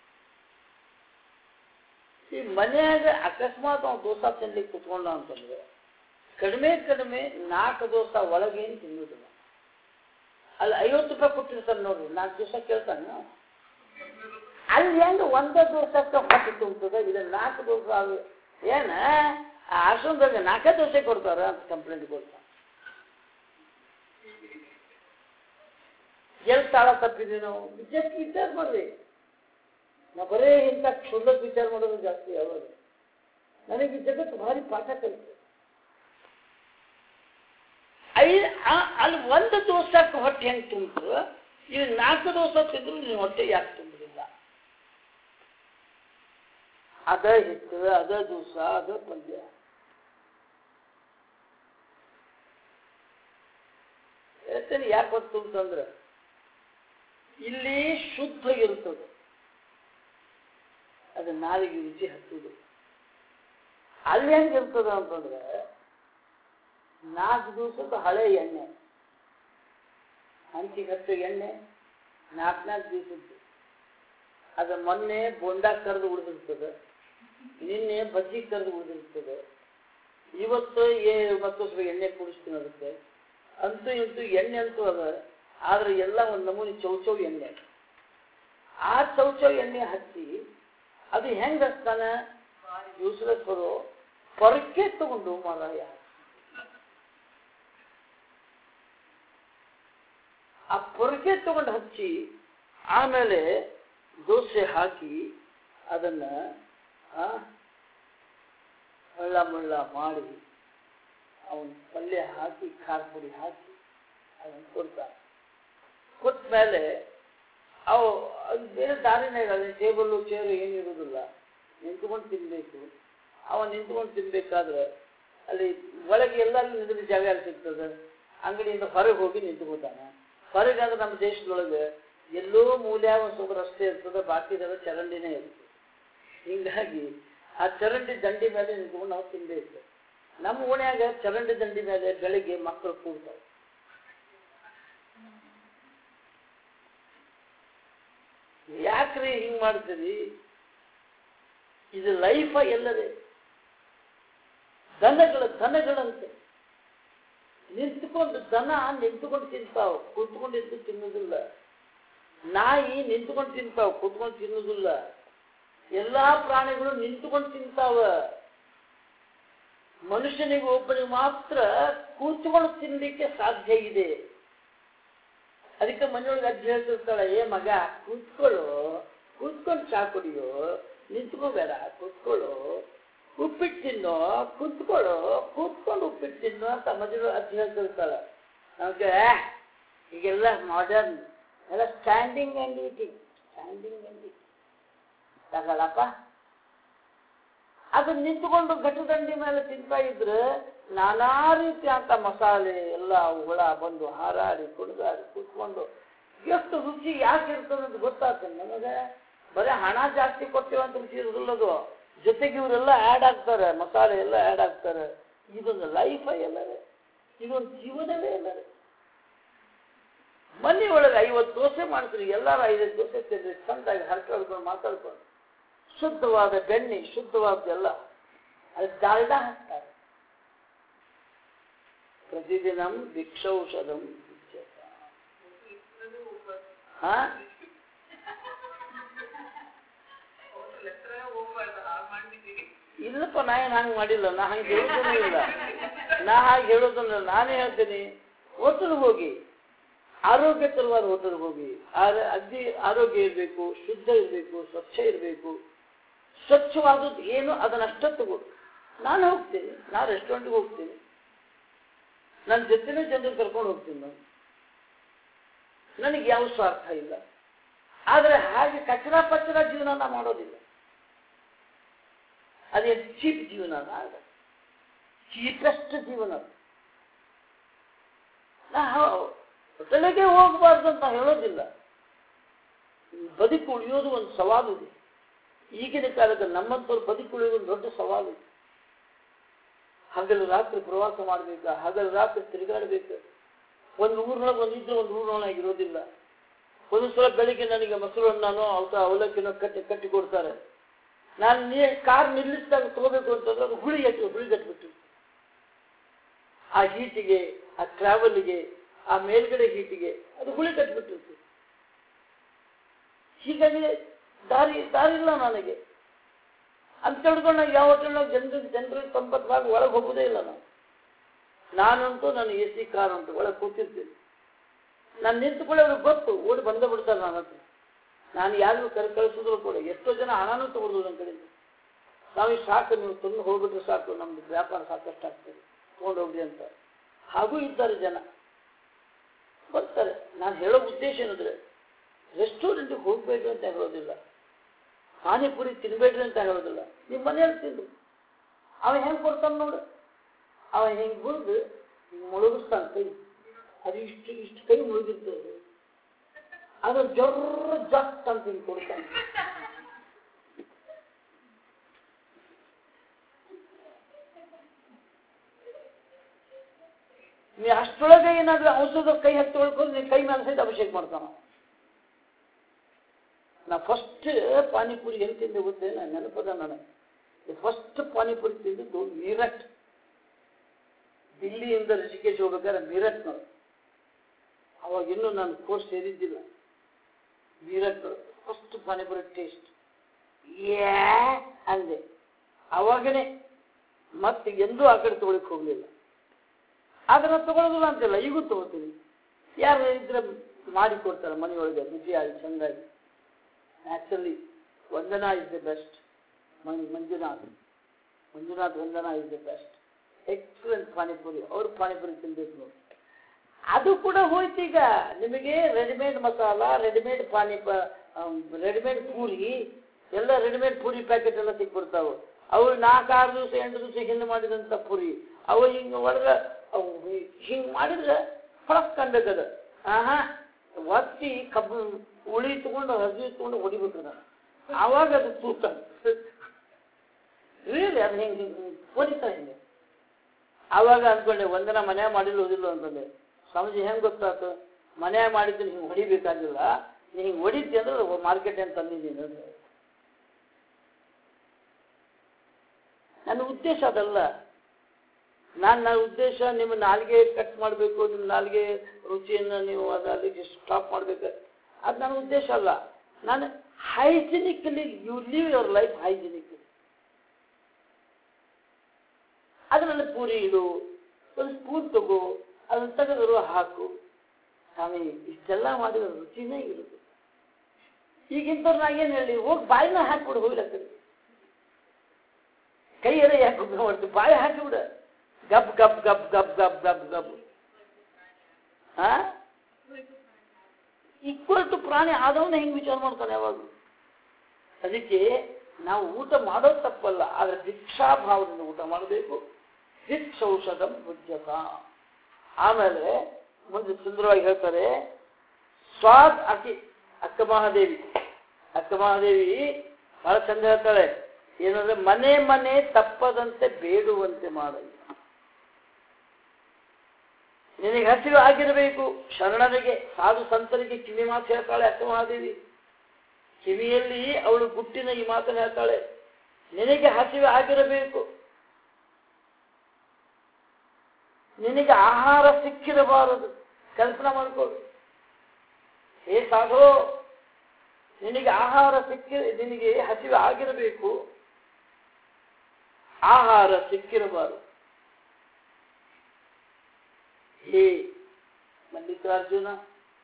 ಈ ಮನ್ಯಾಗ ಅಕಸ್ಮಾತ್ ಅವ್ನು ದೋಸೆ ತಿನ್ಲಿಕ್ಕೆ ಕುತ್ಕೊಂಡ ಅಂತಂದ್ರೆ ಕಡಿಮೆ ಕಡಿಮೆ ನಾಲ್ಕು ದೋಸೆ ಒಳಗೇನು ತಿನ್ನುವುದಿಲ್ಲ ಅಲ್ಲಿ ಐವತ್ತು ರೂಪಾಯಿ ಕೊಟ್ಟಿರ್ತಾನೆ ನೋಡ್ರಿ ನಾಲ್ಕು ದಿವಸ ಕೇಳ್ತಾನೆ ನಾವು ಅಲ್ಲಿ ಹೆಂಗ ಒಂದ ದೋಸಕ್ಕೆ ಹೊಟ್ಟೆ ತುಂಬತದ ಇದು ನಾಲ್ಕು ದೋಸೆ ಅದು ಏನ ಆ ಆಶ್ರಮದಾಗ ನಾಲ್ಕೇ ದೋಸೆ ಕೊಡ್ತಾರ ಅಂತ ಕಂಪ್ಲೇಂಟ್ ಕೊಡ್ತಾನೆ ಎಲ್ಲಿ ತಾಳ ತಪ್ಪಿದ್ವಿ ನಾವು ವಿಚಾರ ವಿಚಾರ ಮಾಡ್ರಿ ನಾ ಬರೇ ಇಂಥ ಕ್ಷುಲ್ಲಕ ವಿಚಾರ ಮಾಡೋದು ಜಾಸ್ತಿ ಯಾವಾಗ ನನಗೆ ಈ ಜಗತ್ತು ಭಾರಿ ಪಾಠ ಕಲಿತು ಐ ಆ- ಅಲ್ಲಿ ಒಂದು ದೋಸಕ್ಕೆ ಹೊಟ್ಟೆ ಹೆಂಗೆ ತುಂಬಿದ್ರು ಇವು ನಾಲ್ಕು ದೋಸೆ ತಿಂದ್ರು ನೀವು ಹೊಟ್ಟೆ ಯಾಕೆ ತುಂಬಲಿಲ್ಲ ಅದ ಹಿಟ್ಟು ಅದ ದೋಸ ಅದ ಪಲ್ಯ ಹೇಳ್ತೇನೆ ಯಾಕೆ ಹೊತ್ತು ತುಂಬ್ತಂದ್ರೆ ಇಲ್ಲಿ ಶುದ್ಧ ಇರ್ತದೆ ಅದು ನಾಲಿಗೆ ರುಚಿ ಹತ್ತುದು ಅಲ್ಲಿ ಹೆಂಗಿರ್ತದ ಅಂತಂದ್ರೆ ನಾಲ್ಕು ದಿವಸದ ಹಳೆ ಎಣ್ಣೆ ಹಂಚಿಗೆ ಹಚ್ಚೋ ಎಣ್ಣೆ ನಾಲ್ಕು ನಾಲ್ಕು ದಿವಸದ್ದು ಅದು ಮೊನ್ನೆ ಬೋಂಡ ಕರೆದು ಉಳಿದಿರ್ತದೆ ನಿನ್ನೆ ಬಜ್ಜಿ ಕರೆದು ಉಳಿದಿರ್ತದೆ ಇವತ್ತು ಏ ಮತ್ತೊಬ್ಬರು ಎಣ್ಣೆ ಕುಡಿಸ್ತೀನಿ ಅದಕ್ಕೆ ಅಂತೂ ಇಂತೂ ಎಣ್ಣೆ ಅಂತೂ ಅದ ಆದ್ರೆ ಎಲ್ಲ ಒಂದು ನಮೂನಿ ಚೌಚೌ ಎಣ್ಣೆ ಆ ಚೌಚೌ ಎಣ್ಣೆ ಹಚ್ಚಿ ಅದು ಹೆಂಗ್ ಹಚ್ತಾನ ಯೂಸ್ಲೆಸ್ ಬರೋ ಪೊರಕೆ ತಗೊಂಡು ಮಾರಾಯ ಆ ಪೊರಕೆ ತಗೊಂಡು ಹಚ್ಚಿ ಆಮೇಲೆ ದೋಸೆ ಹಾಕಿ ಅದನ್ನ ಆ, ಹಳ್ಳ ಮುಳ್ಳ ಮಾಡಿ ಅವನ ಪಲ್ಯ ಹಾಕಿ ಖಾರ ಪುಡಿ ಹಾಕಿ ಅದನ್ನು ಕೊಡ್ತಾನೆ ಕೊಟ್ಟ ಮೇಲೆ ಅವು ಅದು ಬೇರೆ ದಾರಿನೇ ಇರಲ್ಲ ಟೇಬಲ್ಲು ಚೇರು ಏನು ಇರೋದಿಲ್ಲ ನಿಂತ್ಕೊಂಡು ತಿನ್ನಬೇಕು ಅವ ನಿಂತ್ಕೊಂಡು ತಿನ್ಬೇಕಾದ್ರೆ ಅಲ್ಲಿ ಒಳಗೆ ಎಲ್ಲರೂ ನಿಂತಿದ್ದ ಜಾಗ ಎಲ್ಲಿ ಸಿಗ್ತದೆ ಅಂಗಡಿಯಿಂದ ಹೊರಗೆ ಹೋಗಿ ನಿಂತ್ಕೋತಾನೆ ಹೊರಗೆ ಅಂದ್ರೆ ನಮ್ಮ ದೇಶದೊಳಗೆ ಎಲ್ಲೋ ಮೂಲ್ಯ ಒಂದು ಸ್ವಲ್ಪ ರಸ್ತೆ ಇರ್ತದೆ ಬಾಕಿದೆಲ್ಲ ಚರಂಡಿನೇ ಇರ್ತದೆ ಹಿಂಗಾಗಿ ಆ ಚರಂಡಿ ದಂಡಿ ಮೇಲೆ ನಿಂತ್ಕೊಂಡು ನಾವು ತಿನ್ಬೇಕು ನಮ್ಮ ಓಣ್ಯಾಗ ಚರಂಡಿ ದಂಡಿ ಮೇಲೆ ಬೆಳಿಗ್ಗೆ ಮಕ್ಕಳು ಕೂಡ್ತಾವೆ ಯಾಕ್ರಿ ಹಿಂಗ್ ಮಾಡ್ತೀರಿ ಇದು ಲೈಫ ಎಲ್ಲದೆ ದನಗಳ ದನಗಳಂತೆ ನಿಂತ್ಕೊಂಡು ದನ ನಿಂತ್ಕೊಂಡು ತಿಂತಾವ್ ಕೂತ್ಕೊಂಡು ಎದ್ದು ತಿನ್ನುವುದಿಲ್ಲ ನಾಯಿ ನಿಂತ್ಕೊಂಡು ತಿಂತಾವ್ ಕೂತ್ಕೊಂಡು ತಿನ್ನುವುದಿಲ್ಲ ಎಲ್ಲಾ ಪ್ರಾಣಿಗಳು ನಿಂತ್ಕೊಂಡು ತಿಂತಾವ ಮನುಷ್ಯನಿಗೆ ಒಬ್ಬನಿಗೆ ಮಾತ್ರ ಕೂತ್ಕೊಂಡು ತಿನ್ಲಿಕ್ಕೆ ಸಾಧ್ಯ ಇದೆ ಅದಕ್ಕೆ ಮನೆಯೊಳಗೆ ಅಜ್ಜಿ ಹೇಳ್ತಿರ್ತಾಳೆ ಏ ಮಗ ಕೂತ್ಕೊಳ್ಳು ಕೂತ್ಕೊಂಡು ಚಾ ಕುಡಿಯೋ ನಿಂತ್ಕೋಬೇಡ ಕೂತ್ಕೊಳ್ಳು ಉಪ್ಪಿಟ್ಟು ತಿನ್ನೋ ಕೂತ್ಕೊಳ್ಳು ಕೂತ್ಕೊಂಡು ಉಪ್ಪಿಟ್ಟು ತಿನ್ನು ಅಂತ ಮದುವೆ ಅಜ್ಜಿ ಹೇಳ್ತಿರ್ತಾಳೆ ನಮಗೆ ಈಗೆಲ್ಲ ಮಾಡರ್ನ್ ಎಲ್ಲ standing and eating standing and eating ತಗೊಳಪ್ಪ ಅದು ನಿಂತ್ಕೊಂಡು ಘಟದಂಡಿ ಮೇಲೆ ತಿಂತಾ ಇದ್ರೆ ನಾನಾ ರೀತಿ ಅಂತ ಮಸಾಲೆ ಎಲ್ಲ ಹುಳ ಬಂದು ಹಾರಾಡಿ ಕುಡಿದಾಡಿ ಕೂತ್ಕೊಂಡು ಎಷ್ಟು ರುಚಿ ಯಾಕೆ ಇರ್ತದೆ ಅಂತ ಗೊತ್ತಾಗ್ತದೆ ನಮಗೆ ಬರೀ ಹಣ ಜಾಸ್ತಿ ಕೊಡ್ತೀವಿ ಅಂತ ರುಚಿ ಇರೋದಿಲ್ಲದು ಜೊತೆಗೆ ಇವರೆಲ್ಲ ಆ್ಯಡ್ ಆಗ್ತಾರೆ ಮಸಾಲೆ ಎಲ್ಲ ಆ್ಯಡ್ ಆಗ್ತಾರೆ ಇದೊಂದು ಲೈಫ ಎಲ್ಲರೇ ಇದೊಂದು ಜೀವನವೇ ಎಲ್ಲರೇ ಮನೆ ಒಳಗೆ ಐವತ್ತು ದೋಸೆ ಮಾಡ್ತೀರಿ ಎಲ್ಲರೂ ಐದೈದು ದೋಸೆ ತಿಂದ್ರಿ ಚಂದಾಗಿ ಹರ್ಕೊಂಡು ಮಾತಾಡ್ಕೊಂಡು ಶುದ್ಧವಾದ ಬೆಣ್ಣೆ ಶುದ್ಧವಾದ್ದೆಲ್ಲ ಅದು ಡಾಲ್ಡಾ ಹಾಕ್ತಾರೆ ಪ್ರತಿದಿನಂ ಭಿಕ್ಷೌಷಧಂ ಇಚ್ಛತ. ಹಾ ಇಲ್ಲಪ್ಪ ನಾ ಏನು ಹಂಗೆ ಮಾಡಿಲ್ಲ ನಾ ಹಂಗೆ ಹೇಳೋದೂ ಇಲ್ಲ ನಾ ಹಾಗೆ ಹೇಳೋದನ್ನ ನಾನೇ ಹೇಳ್ತೀನಿ ಹೋಟೆಲ್ ಹೋಗಿ ಆರೋಗ್ಯಕರವಾದ ಹೋಟೆಲ್ಗೆ ಹೋಗಿ ಆರ- ಅಗ್ದಿ ಆರೋಗ್ಯ ಇರಬೇಕು ಶುದ್ಧ ಇರಬೇಕು ಸ್ವಚ್ಛ ಇರಬೇಕು ಸ್ವಚ್ಛವಾದದ್ದು ಏನು ಅದನ್ನಷ್ಟ ತಗೋ ನಾನು ಹೋಗ್ತೀನಿ ನಾನು ರೆಸ್ಟೋರೆಂಟ್ಗೆ ಹೋಗ್ತೀನಿ ನನ್ನ ಜೊತೆನೇ ಜನರು ಕರ್ಕೊಂಡು ಹೋಗ್ತೀನಿ ನಾನು ನನಗೆ ಯಾವ ಸ್ವಾರ್ಥ ಇಲ್ಲ ಆದರೆ ಹಾಗೆ ಕಚರ ಪಚರ ಜೀವನ ನಾ ಮಾಡೋದಿಲ್ಲ ಅದೇ ಚೀಪ್ ಜೀವನ ಅಲ್ಲ ಚೀಪೆಸ್ಟ್ ಜೀವನ ಅದು. ನಾ ಹೋಟೆಲಿಗೆ ಹೋಗಬಾರ್ದು ಅಂತ ಹೇಳೋದಿಲ್ಲ ಬದುಕು ಉಳಿಯೋದು ಒಂದು ಸವಾಲಿದೆ ಈಗಿನ ಕಾಲದಲ್ಲಿ ನಮ್ಮಂಥವ್ರು ಬದುಕು ಉಳಿಯೋದು ಒಂದು ದೊಡ್ಡ ಸವಾಲು ಹಗಲು ರಾತ್ರಿ ಪ್ರವಾಸ ಮಾಡಬೇಕು ಹಗಲು ರಾತ್ರಿ ತಿರುಗಾಡಬೇಕು ಒಂದು ಊರಿನೊಳಗೆ ಒಂದು ಇದ್ರೆ ಒಂದು ಊರಿನೊಳಗೆ ಇರೋದಿಲ್ಲ ಒಂದು ಸಲ ಬೆಳಿಗ್ಗೆ ನನಗೆ ಮೊಸರು ಹಣ್ಣಾನೋ ಅವತ್ತ ಅವಲಕ್ಕಿನೋ ಕಟ್ಟಿ ಕಟ್ಟಿ ಕೊಡ್ತಾರೆ ನಾನು ನೀ ಕಾರ್ ನಿಲ್ಲಿಸಿದಾಗ ತಗೋಬೇಕು ಅಂತಂದ್ರೆ ಅದು ಹುಳಿ ಹಚ್ಚಿ ಹುಳಿ ಕಟ್ಬಿಟ್ಟು ಆ ಹೀಟಿಗೆ ಆ ಟ್ರಾವೆಲ್ಗೆ ಆ ಮೇಲ್ಗಡೆ ಹೀಟಿಗೆ ಅದು ಹುಳಿ ಕಟ್ಬಿಟ್ಟಿರ್ತೀವಿ ಹೀಗಾಗಿ ದಾರಿ ದಾರಿ ಇಲ್ಲ ನನಗೆ ಅಂತ ಹಿಡ್ಕೊಂಡು ನಾವು ಯಾವ ಹೋಟೆಲ್ನಾಗ ಜನರ ಜನರಿಗೆ ಸಂಪರ್ಕವಾಗಿ ಒಳಗೆ ಹೋಗೋದೇ ಇಲ್ಲ ನಾವು ನಾನಂತೂ ನಾನು ಎ ಸಿ ಕಾರ್ ಉಂಟು ಒಳಗೆ ಕೂತಿರ್ತೀನಿ ನಾನು ನಿಂತುಕೊಳ್ಳಿ ಅವ್ರಿಗೆ ಗೊತ್ತು ಓಡಿ ಬಂದೇ ಬಿಡ್ತಾರೆ ನನ್ನ ಹತ್ರ ನಾನು ಯಾರಿಗೂ ಕರೆ ಕಳಿಸಿದ್ರು ಕೂಡ ಎಷ್ಟೋ ಜನ ಹಣನೂ ತಗೊಳ್ದು ನನ್ನ ಕಡೆಯಿಂದ ನಾವು ಸಾಕು ನೀವು ತಂದು ಹೋಗ್ಬಿಟ್ರೆ ಸಾಕು ನಮ್ದು ವ್ಯಾಪಾರ ಸಾಕಷ್ಟು ಆಗ್ತದೆ ತೊಗೊಂಡು ಹೋಗ್ಲಿ ಅಂತ ಹಾಗೂ ಇದ್ದಾರೆ ಜನ ಬರ್ತಾರೆ ನಾನು ಹೇಳೋ ಉದ್ದೇಶ ಏನಂದ್ರೆ ರೆಸ್ಟೋರೆಂಟ್ಗೆ ಹೋಗ್ಬೇಡ್ರಿ ಅಂತ ಹೇಳೋದಿಲ್ಲ ಪಾನಿಪುರಿ ತಿನ್ಬೇಡ್ರಿ ಅಂತ ಹೇಳೋದಿಲ್ಲ ನಿಮ್ಮ ಮನೆಯಲ್ಲಿ ತಿಂದು ಅವ ಹೆಂಗೆ ಕೊಡ್ತಾನೆ ನೋಡು ಅವ ಹೆಂಗೆ ಬಂದು ಹಿಂಗೆ ಮುಳುಗಿಸ್ತಾನೆ ಕೈ ಅದು ಇಷ್ಟು ಇಷ್ಟು ಕೈ ಮುಳುಗಿರ್ತದೆ ಅದು ಜರ್ರ ಜಸ್ಟ್ ಅಂತ ಹಿಂಗೆ ಕೊಡ್ತಾನೆ ನೀ ಅಷ್ಟರೊಳಗೆ ಏನಾದ್ರೂ ಔಷಧ ಕೈ ಹತ್ತಿ ತೊಳ್ಕೊಂಡು ನೀ ಕೈ ಮೇಲೆ ಸಹಿತ ಅಭಿಷೇಕ ಮಾಡ್ತಾನ ನಾ ಫಸ್ಟ್ ಪಾನಿಪುರಿ ಎಲ್ಲಿ ತಿಂದೆ ಗೊತ್ತೇ ನಾ ನೆನಪದ ನನಗೆ ಫಸ್ಟ್ ಪಾನಿಪುರಿ ತಿಂದಿದ್ದು ಮೀರಟ್ ದಿಲ್ಲಿಯಿಂದ ಋಷಿಕೇಶ್ ಹೋಗ್ಬೇಕಾದ್ರೆ ಮೀರಟ್ ನಾವು ಅವಾಗ ಇನ್ನೂ ನಾನು ಕೋರ್ಸ್ ಸೇರಿದ್ದಿಲ್ಲ ಮೀರಟ್ ಫಸ್ಟ್ ಪಾನಿಪುರಿ ಟೇಸ್ಟ್ ಯಾ ಅಂದೆ ಅವಾಗನೇ ಮತ್ತೆ ಎಂದೂ ಆ ಕಡೆ ತಗೊಳಕ್ ಹೋಗ್ಲಿಲ್ಲ ಆದ್ರೆ ತಗೊಳ್ಳೋದಿಲ್ಲ ಅಂತಿಲ್ಲ ಈಗೂ ತಗೋತೀನಿ ಯಾರು ಇದ್ರೆ ಮಾಡಿ ಕೊಡ್ತಾರೆ ಮನೆಯೊಳಗೆ ರುಚಿಯಾಗಿ ಚೆಂದಾಗಿ naturally Vandana is the best Manjunath Manjunath Vandana is the best excellent panipuri ಅವ್ರ ಪಾನಿಪುರಿ ತಿನ್ಬೇಕು ನೋಡಿ ಅದು ಕೂಡ ಹೋಯ್ತು ಈಗ ನಿಮಗೆ ರೆಡಿಮೇಡ್ ಮಸಾಲ ರೆಡಿಮೇಡ್ ಪಾನಿ ರೆಡಿಮೇಡ್ ಪೂರಿ ಎಲ್ಲ ರೆಡಿಮೇಡ್ ಪೂರಿ ಪ್ಯಾಕೆಟ್ ಎಲ್ಲ ಸಿಕ್ಬಿಡ್ತಾವೆ ಅವು ನಾಲ್ಕು ಆರು ದಿವಸ ಎಂಟು ದಿವಸ ಹಿಂದೆ ಮಾಡಿದಂಥ ಪುರಿ ಅವು ಹಿಂಗೆ ಒಳಗೆ ಅವು ಹಿಂಗೆ ಮಾಡಿದ್ರೆ ಫಳಕ್ ಕಾಣ್ಬೇಕದು ಆಹಾ ಒತ್ತಿ ಕಬ್ಬು ಉಳಿ ತಗೊಂಡು ಹಸಿ ತಗೊಂಡು ಹೊಡಿಬೇಕು ನಾನು ಆವಾಗ ಅದು ತೂಕ ರಿಯಲಿ ಅದು ಹಿಂಗೆ ಹಿಂಗೆ ಹೊಡಿತಾ ಹಿಂಗೆ ಆವಾಗ ಅಂದ್ಕೊಂಡೆ ಒಂದಿನ ಮನೆ ಮಾಡಿಲ್ಲ ಓದಿಲ್ಲ ಅಂತಂದೆ ಸ್ವಾಮೀಜಿ ಹೆಂಗೆ ಗೊತ್ತಾಯ್ತು ಮನೆ ಮಾಡಿದ್ದು ಹಿಂಗೆ ಹೊಡಿಬೇಕಾಗಿಲ್ಲ ನೀ ಹಿಂಗೆ ಹೊಡಿತಿ ಅಂದ್ರೆ ಮಾರ್ಕೆಟ್ ಏನು ತಂದಿದ್ದೀನಿ ಅಂದ್ರೆ ನನ್ನ ಉದ್ದೇಶ ಅದಲ್ಲ ನಾನು ನನ್ನ ಉದ್ದೇಶ ನಿಮ್ಮ ನಾಲಿಗೆ ಕಟ್ ಮಾಡಬೇಕು ನಿಮ್ಮ ನಾಲಿಗೆ ರುಚಿಯನ್ನು ನೀವು ಅದು ಅಲ್ಲಿಗೆ ಸ್ಟಾಪ್ ಮಾಡಬೇಕು ಅದು ನನ್ನ ಉದ್ದೇಶ ಅಲ್ಲ ನಾನು hygienically you live your life hygienically ಅದರಲ್ಲಿ ಪೂರಿ ಇಡು ಒಂದು ಸ್ಪೂನ್ ತಗೋ ಅದನ್ನ ತೆಗೆದರು ಹಾಕು ಸ್ವಾಮಿ ಇಷ್ಟೆಲ್ಲ ಮಾಡಿದ್ರೆ ರುಚಿನೇ ಇರುತ್ತೆ ಈಗಿಂತವ್ರು ನಾ ಏನು ಹೇಳಿ ಹೋಗಿ ಬಾಯಿನ ಹಾಕ್ಬಿಡು ಹೋಗಿಲ್ಲ ಕಡೆ ಕೈಯಲ್ಲೇ ಯಾಕೆ ಉಗ್ರ ಮಾಡ್ತೀವಿ ಬಾಯಿ ಹಾಕಿಬಿಡ ಗಬ್ ಗಬ್ ಗಬ್ ಗಬ್ ಗಬ್ ಗಬ್ ಗಬ್ ಹಾ ಈಕ್ವಲ್ ಟು ಪ್ರಾಣಿ ಆದವನ್ನ ಹೆಂಗೆ ವಿಚಾರ ಮಾಡ್ತಾನೆ ಯಾವಾಗ ಅದಕ್ಕೆ ನಾವು ಊಟ ಮಾಡೋದು ತಪ್ಪಲ್ಲ ಆದರೆ ದೀಕ್ಷಾಭಾವದಿಂದ ಊಟ ಮಾಡಬೇಕು ದಿಕ್ಷೌಷಧಂ ಭುಜ್ಯತ ಆಮೇಲೆ ಮುಂದೆ ಸುಂದರವಾಗಿ ಹೇಳ್ತಾರೆ ಸ್ವಾದ್ ಅಕಿ ಅಕ್ಕ ಮಹಾದೇವಿ ಅಕ್ಕ ಮಹಾದೇವಿ ಬಹಳ ಚಂದ ಹೇಳ್ತಾಳೆ ಏನಂದ್ರೆ ಮನೆ ಮನೆ ತಪ್ಪದಂತೆ ಬೇಡುವಂತೆ ಮಾಡಲಿ ನಿನಗೆ ಹಸಿವು ಆಗಿರಬೇಕು ಶರಣರಿಗೆ ಸಾಧು ಸಂತರಿಗೆ ಕಿವಿ ಮಾತು ಹೇಳ್ತಾಳೆ ಅಕ್ಕ ಮಹಾದೇವಿ ಕಿವಿಯಲ್ಲಿ ಅವಳು ಗುಟ್ಟಿನ ಈ ಮಾತನ್ನು ಹೇಳ್ತಾಳೆ ನಿನಗೆ ಹಸಿವು ಆಗಿರಬೇಕು ನಿನಗೆ ಆಹಾರ ಸಿಕ್ಕಿರಬಾರದು ಕಲ್ಪನಾ ಮಾಡ್ಕೊಳ್ಳಿ ಹೇ ಸಾಧು ನಿನಗೆ ಆಹಾರ ಸಿಕ್ಕಿ ನಿನಗೆ ಹಸಿವು ಆಗಿರಬೇಕು ಆಹಾರ ಸಿಕ್ಕಿರಬಾರದು ಹೇ ಮಲ್ಲಿಕಾರ್ಜುನ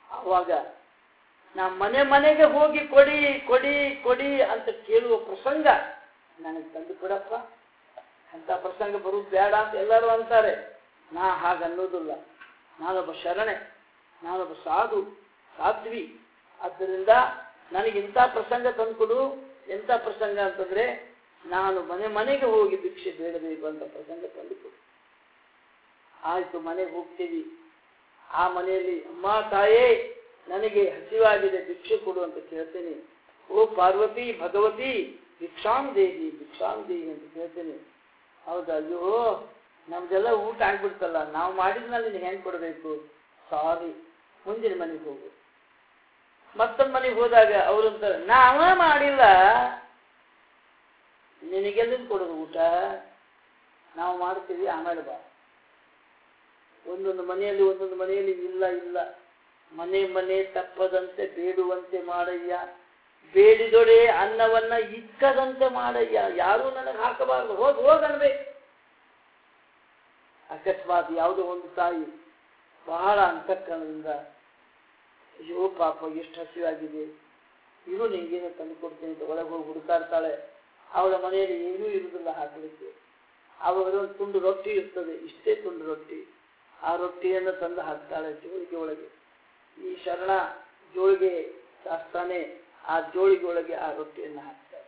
ಆವಾಗ ನಾ ಮನೆ ಮನೆಗೆ ಹೋಗಿ ಕೊಡಿ ಕೊಡಿ ಕೊಡಿ ಅಂತ ಕೇಳುವ ಪ್ರಸಂಗ ನನಗೆ ತಂದು ಕೊಡಪ್ಪ ಅಂತ ಪ್ರಸಂಗ ಬರುದು ಬೇಡ ಅಂತ ಎಲ್ಲರೂ ಅಂತಾರೆ ನಾ ಹಾಗೆ ಅನ್ನೋದಿಲ್ಲ ನಾನೊಬ್ಬ ಶರಣೆ ನಾನೊಬ್ಬ ಸಾಧು ಸಾಧ್ವಿ ಆದ್ದರಿಂದ ನನಗೆ ಇಂಥ ಪ್ರಸಂಗ ತಂದುಕೊಡು ಎಂಥ ಪ್ರಸಂಗ ಅಂತಂದ್ರೆ ನಾನು ಮನೆ ಮನೆಗೆ ಹೋಗಿ ಭಿಕ್ಷೆ ಬೇಡಬೇಕು ಅಂತ ಪ್ರಸಂಗ ತಂದುಕೊಡು ಆಯ್ತು ಮನೆಗೆ ಹೋಗ್ತೀವಿ ಆ ಮನೆಯಲ್ಲಿ ಅಮ್ಮ ತಾಯೇ ನನಗೆ ಹಸಿವಾಗಿದೆ ಭಿಕ್ಷೆ ಕೊಡು ಅಂತ ಕೇಳ್ತೇನೆ ಓ ಪಾರ್ವತಿ ಭಗವತಿ ಭಿಕ್ಷಾಂ ದೇಹಿ ಭಿಕ್ಷಾಂ ದೇಹಿ ಅಂತ ಕೇಳ್ತೇನೆ ಹೌದಾ ಅಯ್ಯೋ ನಮ್ದೆಲ್ಲ ಊಟ ಆಗ್ಬಿಡ್ತಲ್ಲ ನಾವು ಮಾಡಿದ್ಮೇಲೆ ನಿನಗೆ ಹೆಂಗ್ ಕೊಡಬೇಕು ಸಾರಿ ಮುಂದಿನ ಮನೆಗೆ ಹೋಗು ಮತ್ತೊಂದು ಮನೆಗೆ ಹೋದಾಗ ಅವ್ರಂತ ನಾವ ಮಾಡಿಲ್ಲ ನಿನಗೆಲ್ಲಿಂದ ಕೊಡೋದು ಊಟ ನಾವು ಮಾಡ್ತೀವಿ ಆಮೇಲೆ ಬಾ ಒಂದೊಂದು ಮನೆಯಲ್ಲಿ ಒಂದೊಂದು ಮನೆಯಲ್ಲಿ ಇಲ್ಲ ಇಲ್ಲ ಮನೆ ಮನೆ ತಪ್ಪದಂತೆ ಬೇಡುವಂತೆ ಮಾಡಯ್ಯ ಬೇಡಿದೊಡೆ ಅನ್ನವನ್ನ ಇಕ್ಕದಂತೆ ಮಾಡಯ್ಯ ಯಾರೂ ನನಗೆ ಹಾಕಬಾರದು ಹೋಗಿ ಹೋಗನ್ಬೇಕು ಅಕಸ್ಮಾತ್ ಯಾವುದೋ ಒಂದು ತಾಯಿ ಬಹಳ ಅಂತಃಕರಣದಿಂದ ಅಯ್ಯೋ ಪಾಪ ಎಷ್ಟು ಹಸಿವಾಗಿದೆ ಇರು ನಿಂಗೇನು ತಂದು ಕೊಡ್ತೀನಿ ಅಂತ ಒಳಗೆ ಹೋಗಿ ಹುಡುಕಾಡ್ತಾಳೆ ಅವಳ ಮನೆಯಲ್ಲಿ ಏನೂ ಇರುವುದಿಲ್ಲ ಹಾಕಲಿಕ್ಕೆ ಆವಾಗ ಒಂದು ತುಂಡು ರೊಟ್ಟಿ ಇರ್ತದೆ ಇಷ್ಟೇ ತುಂಡು ರೊಟ್ಟಿ ಆ ರೊಟ್ಟಿಯನ್ನು ತಂದು ಹಾಕ್ತಾಳೆ ಜೋಳಿಗೆ ಒಳಗೆ ಈ ಶರಣ ಜೋಳಿಗೆ ಶಾಸ್ತಾನೆ ಆ ಜೋಳಿಗೆ ಒಳಗೆ ಆ ರೊಟ್ಟಿಯನ್ನು ಹಾಕ್ತಾರೆ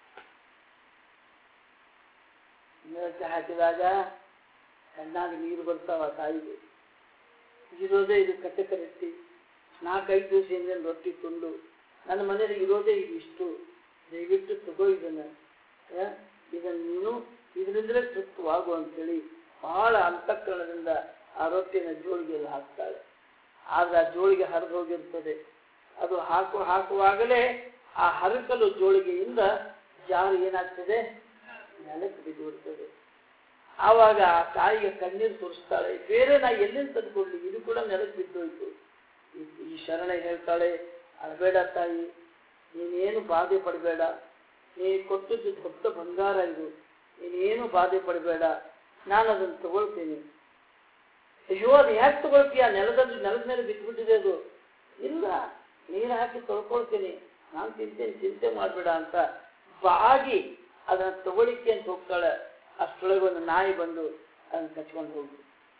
ಮೇಲಕ್ಕೆ ಹಾಕಿದಾಗ ಕಣ್ಣಾಗ ನೀರು ಬರ್ತಾವ ತಾಯಿಗೆ ಇರೋದೇ ಇದು ಕಟಕ ರೊಟ್ಟಿ ನಾಲ್ಕೈದು ದಿವಸದಿಂದ ರೊಟ್ಟಿ ತುಂಡು ನನ್ನ ಮನೇಲಿ ಇರೋದೇ ಇದು ಇಷ್ಟು ದಯವಿಟ್ಟು ತಗೋ ಇದನ್ನ ಆ, ಇದನ್ನ ನೀನು ಇದರಿಂದಲೇ ತೃಪ್ತವಾಗು ಅಂತೇಳಿ ಬಹಳ ಅಂತಃಕರಣದಿಂದ ಆ ರೊಟ್ಟಿನ ಜೋಳಿಗೆಯಲ್ಲಿ ಹಾಕ್ತಾಳೆ ಆದ್ರೆ ಆ ಜೋಳಿಗೆ ಹರಿದು ಹೋಗಿರ್ತದೆ ಅದು ಹಾಕು ಹಾಕುವಾಗಲೇ ಆ ಹರಕಲು ಜೋಳಿಗೆಯಿಂದ ಜಾರು ಏನಾಗ್ತದೆ ನೆಲಕ್ಕೆ ಬಿದ್ದು ಬಿಡ್ತದೆ ಆವಾಗ ಆ ತಾಯಿಗೆ ಕಣ್ಣೀರು ಸುರಿಸ್ತಾಳೆ ಬೇರೆ ನಾ ಎಲ್ಲಿಂದ ತಂದ್ಕೊಳ್ಳಿ ಇದು ಕೂಡ ನೆಲಕ್ಕೆ ಬಿದ್ದೋಯ್ತು ಈ- ಈ ಶರಣ ಹೇಳ್ತಾಳೆ ಅಳಬೇಡ ತಾಯಿ ನೀನೇನು ಬಾಧೆ ಪಡಬೇಡ ನೀನು ಕೊಟ್ಟದ್ದು ದೊಡ್ಡ ಬಂಗಾರ ಇದು ನೀನೇನು ಬಾಧೆ ಪಡಬೇಡ ನಾನು ಅದನ್ನು ತಗೊಳ್ತೀನಿ ಅಯ್ಯೋ ಅದು ಯಾಕೆ ತಗೊಳ್ತೀಯ ನೆಲದಲ್ಲಿ ನೆಲದ ಮೇಲೆ ಬಿದ್ದುಬಿಟ್ಟಿದೆ ಅದು ಇಲ್ಲ ನೀರು ಹಾಕಿ ತೊಳ್ಕೊಳ್ತೀನಿ ನಾನು ತಿಂತೇನೆ ಚಿಂತೆ ಮಾಡಬೇಡ ಅಂತ ಬಾಗಿ ಅದನ್ನ ತಗೊಳಿಕ್ಕೆ ಅಂತ ಹೋಗ್ತಾಳೆ ಅಷ್ಟರೊಳಗೆ ಒಂದು ನಾಯಿ ಬಂದು ಅದನ್ನ ಕಚ್ಕೊಂಡು ಹೋಗಿ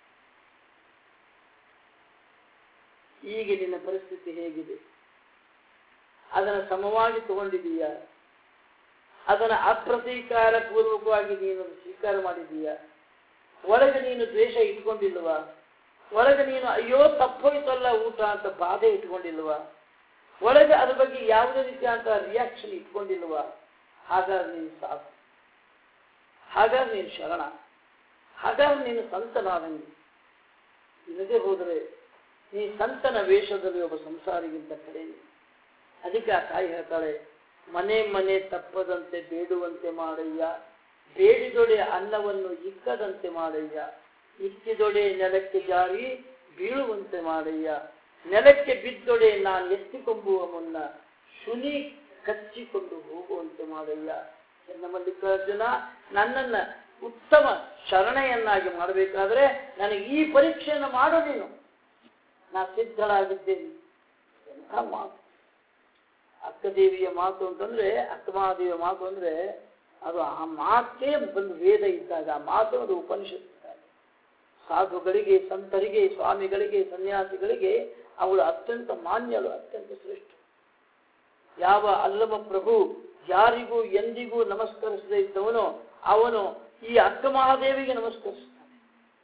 ಈಗ ನಿನ್ನ ಪರಿಸ್ಥಿತಿ ಹೇಗಿದೆ ಅದನ್ನು ಸಮವಾಗಿ ತಗೊಂಡಿದೀಯ ಅದನ್ನು ಅಪ್ರತೀಕಾರ ಪೂರ್ವಕವಾಗಿ ನೀನು ಅದನ್ನು ಸ್ವೀಕಾರ ಮಾಡಿದೀಯ ಒಳಗೆ ನೀನು ದ್ವೇಷ ಇಟ್ಕೊಂಡಿಲ್ವಾ ಒಳಗೆ ನೀನು ಅಯ್ಯೋ ತಪ್ಪೋಯ್ತಲ್ಲ ಊಟ ಅಂತ ಬಾಧೆ ಇಟ್ಕೊಂಡಿಲ್ವಾ ಒಳಗೆ ಅದ್ರ ಬಗ್ಗೆ ಯಾವುದೇ ರೀತಿಯಾದಂತಹ ರಿಯಾಕ್ಷನ್ ಇಟ್ಕೊಂಡಿಲ್ವಾ ಹಾಗಾದ್ರೆ ನೀನು ಸಾಕು ಹಾಗಾದ್ರೆ ನೀನು ಶರಣ ಹಾಗಾದ್ರೆ ನೀನು ಸಂತನಾದಂಗೆ ಇಲ್ಲದೆ ಹೋದರೆ ನೀ ಸಂತನ ವೇಷದಲ್ಲಿ ಒಬ್ಬ ಸಂಸಾರಿಗಿಂತ ಕಡಿಮೆ ಅದಕ್ಕೆ ಆ ತಾಯಿ ಹೇಳ್ತಾಳೆ ಮನೆ ಮನೆ ತಪ್ಪದಂತೆ ಬೇಡುವಂತೆ ಮಾಡಯ್ಯ ಬೇಡಿದೊಡೆ ಅನ್ನವನ್ನು ಇಕ್ಕದಂತೆ ಮಾಡಯ್ಯ ಇಕ್ಕಿದೊಡೆ ನೆಲಕ್ಕೆ ಜಾರಿ ಬೀಳುವಂತೆ ಮಾಡಯ್ಯ ನೆಲಕ್ಕೆ ಬಿದ್ದೊಡೆ ನಾನು ಎತ್ತಿಕೊಂಬುವ ಮುನ್ನ ಶುನಿ ಕಚ್ಚಿಕೊಂಡು ಹೋಗುವಂತೆ ಮಾಡಯ್ಯ ಎನ್ನ ಮಲ್ಲಿಕಾರ್ಜುನ ನನ್ನನ್ನ ಉತ್ತಮ ಶರಣೆಯನ್ನಾಗಿ ಮಾಡಬೇಕಾದ್ರೆ ನನಗೆ ಈ ಪರೀಕ್ಷೆಯನ್ನು ಮಾಡು ನೀನು ನಾ ಸಿದ್ಧಳಾಗಿದ್ದೇನೆ ಎಂಥ ಮಾತು ಅಕ್ಕದೇವಿಯ ಮಾತು ಅಂತಂದ್ರೆ ಅಕ್ಕಮಹಾದೇವಿಯ ಮಾತು ಅಂದ್ರೆ ಅದು ಆ ಮಾತೇ ಒಂದು ವೇದ ಇದ್ದಾಗ ಆ ಮಾತು ಅದು ಉಪನಿಷತ್ ಇದ್ದಾಗ ಸಾಧುಗಳಿಗೆ ಸಂತರಿಗೆ ಸ್ವಾಮಿಗಳಿಗೆ ಸನ್ಯಾಸಿಗಳಿಗೆ ಅವಳು ಅತ್ಯಂತ ಮಾನ್ಯಳು ಅತ್ಯಂತ ಶ್ರೇಷ್ಠ ಯಾವ ಅಲ್ಲಮ ಪ್ರಭು ಯಾರಿಗೂ ಎಂದಿಗೂ ನಮಸ್ಕರಿಸದೇ ಇದ್ದವನು ಅವನು ಈ ಅಕ್ಕ ಮಹಾದೇವಿಗೆ ನಮಸ್ಕರಿಸ್ತಾನೆ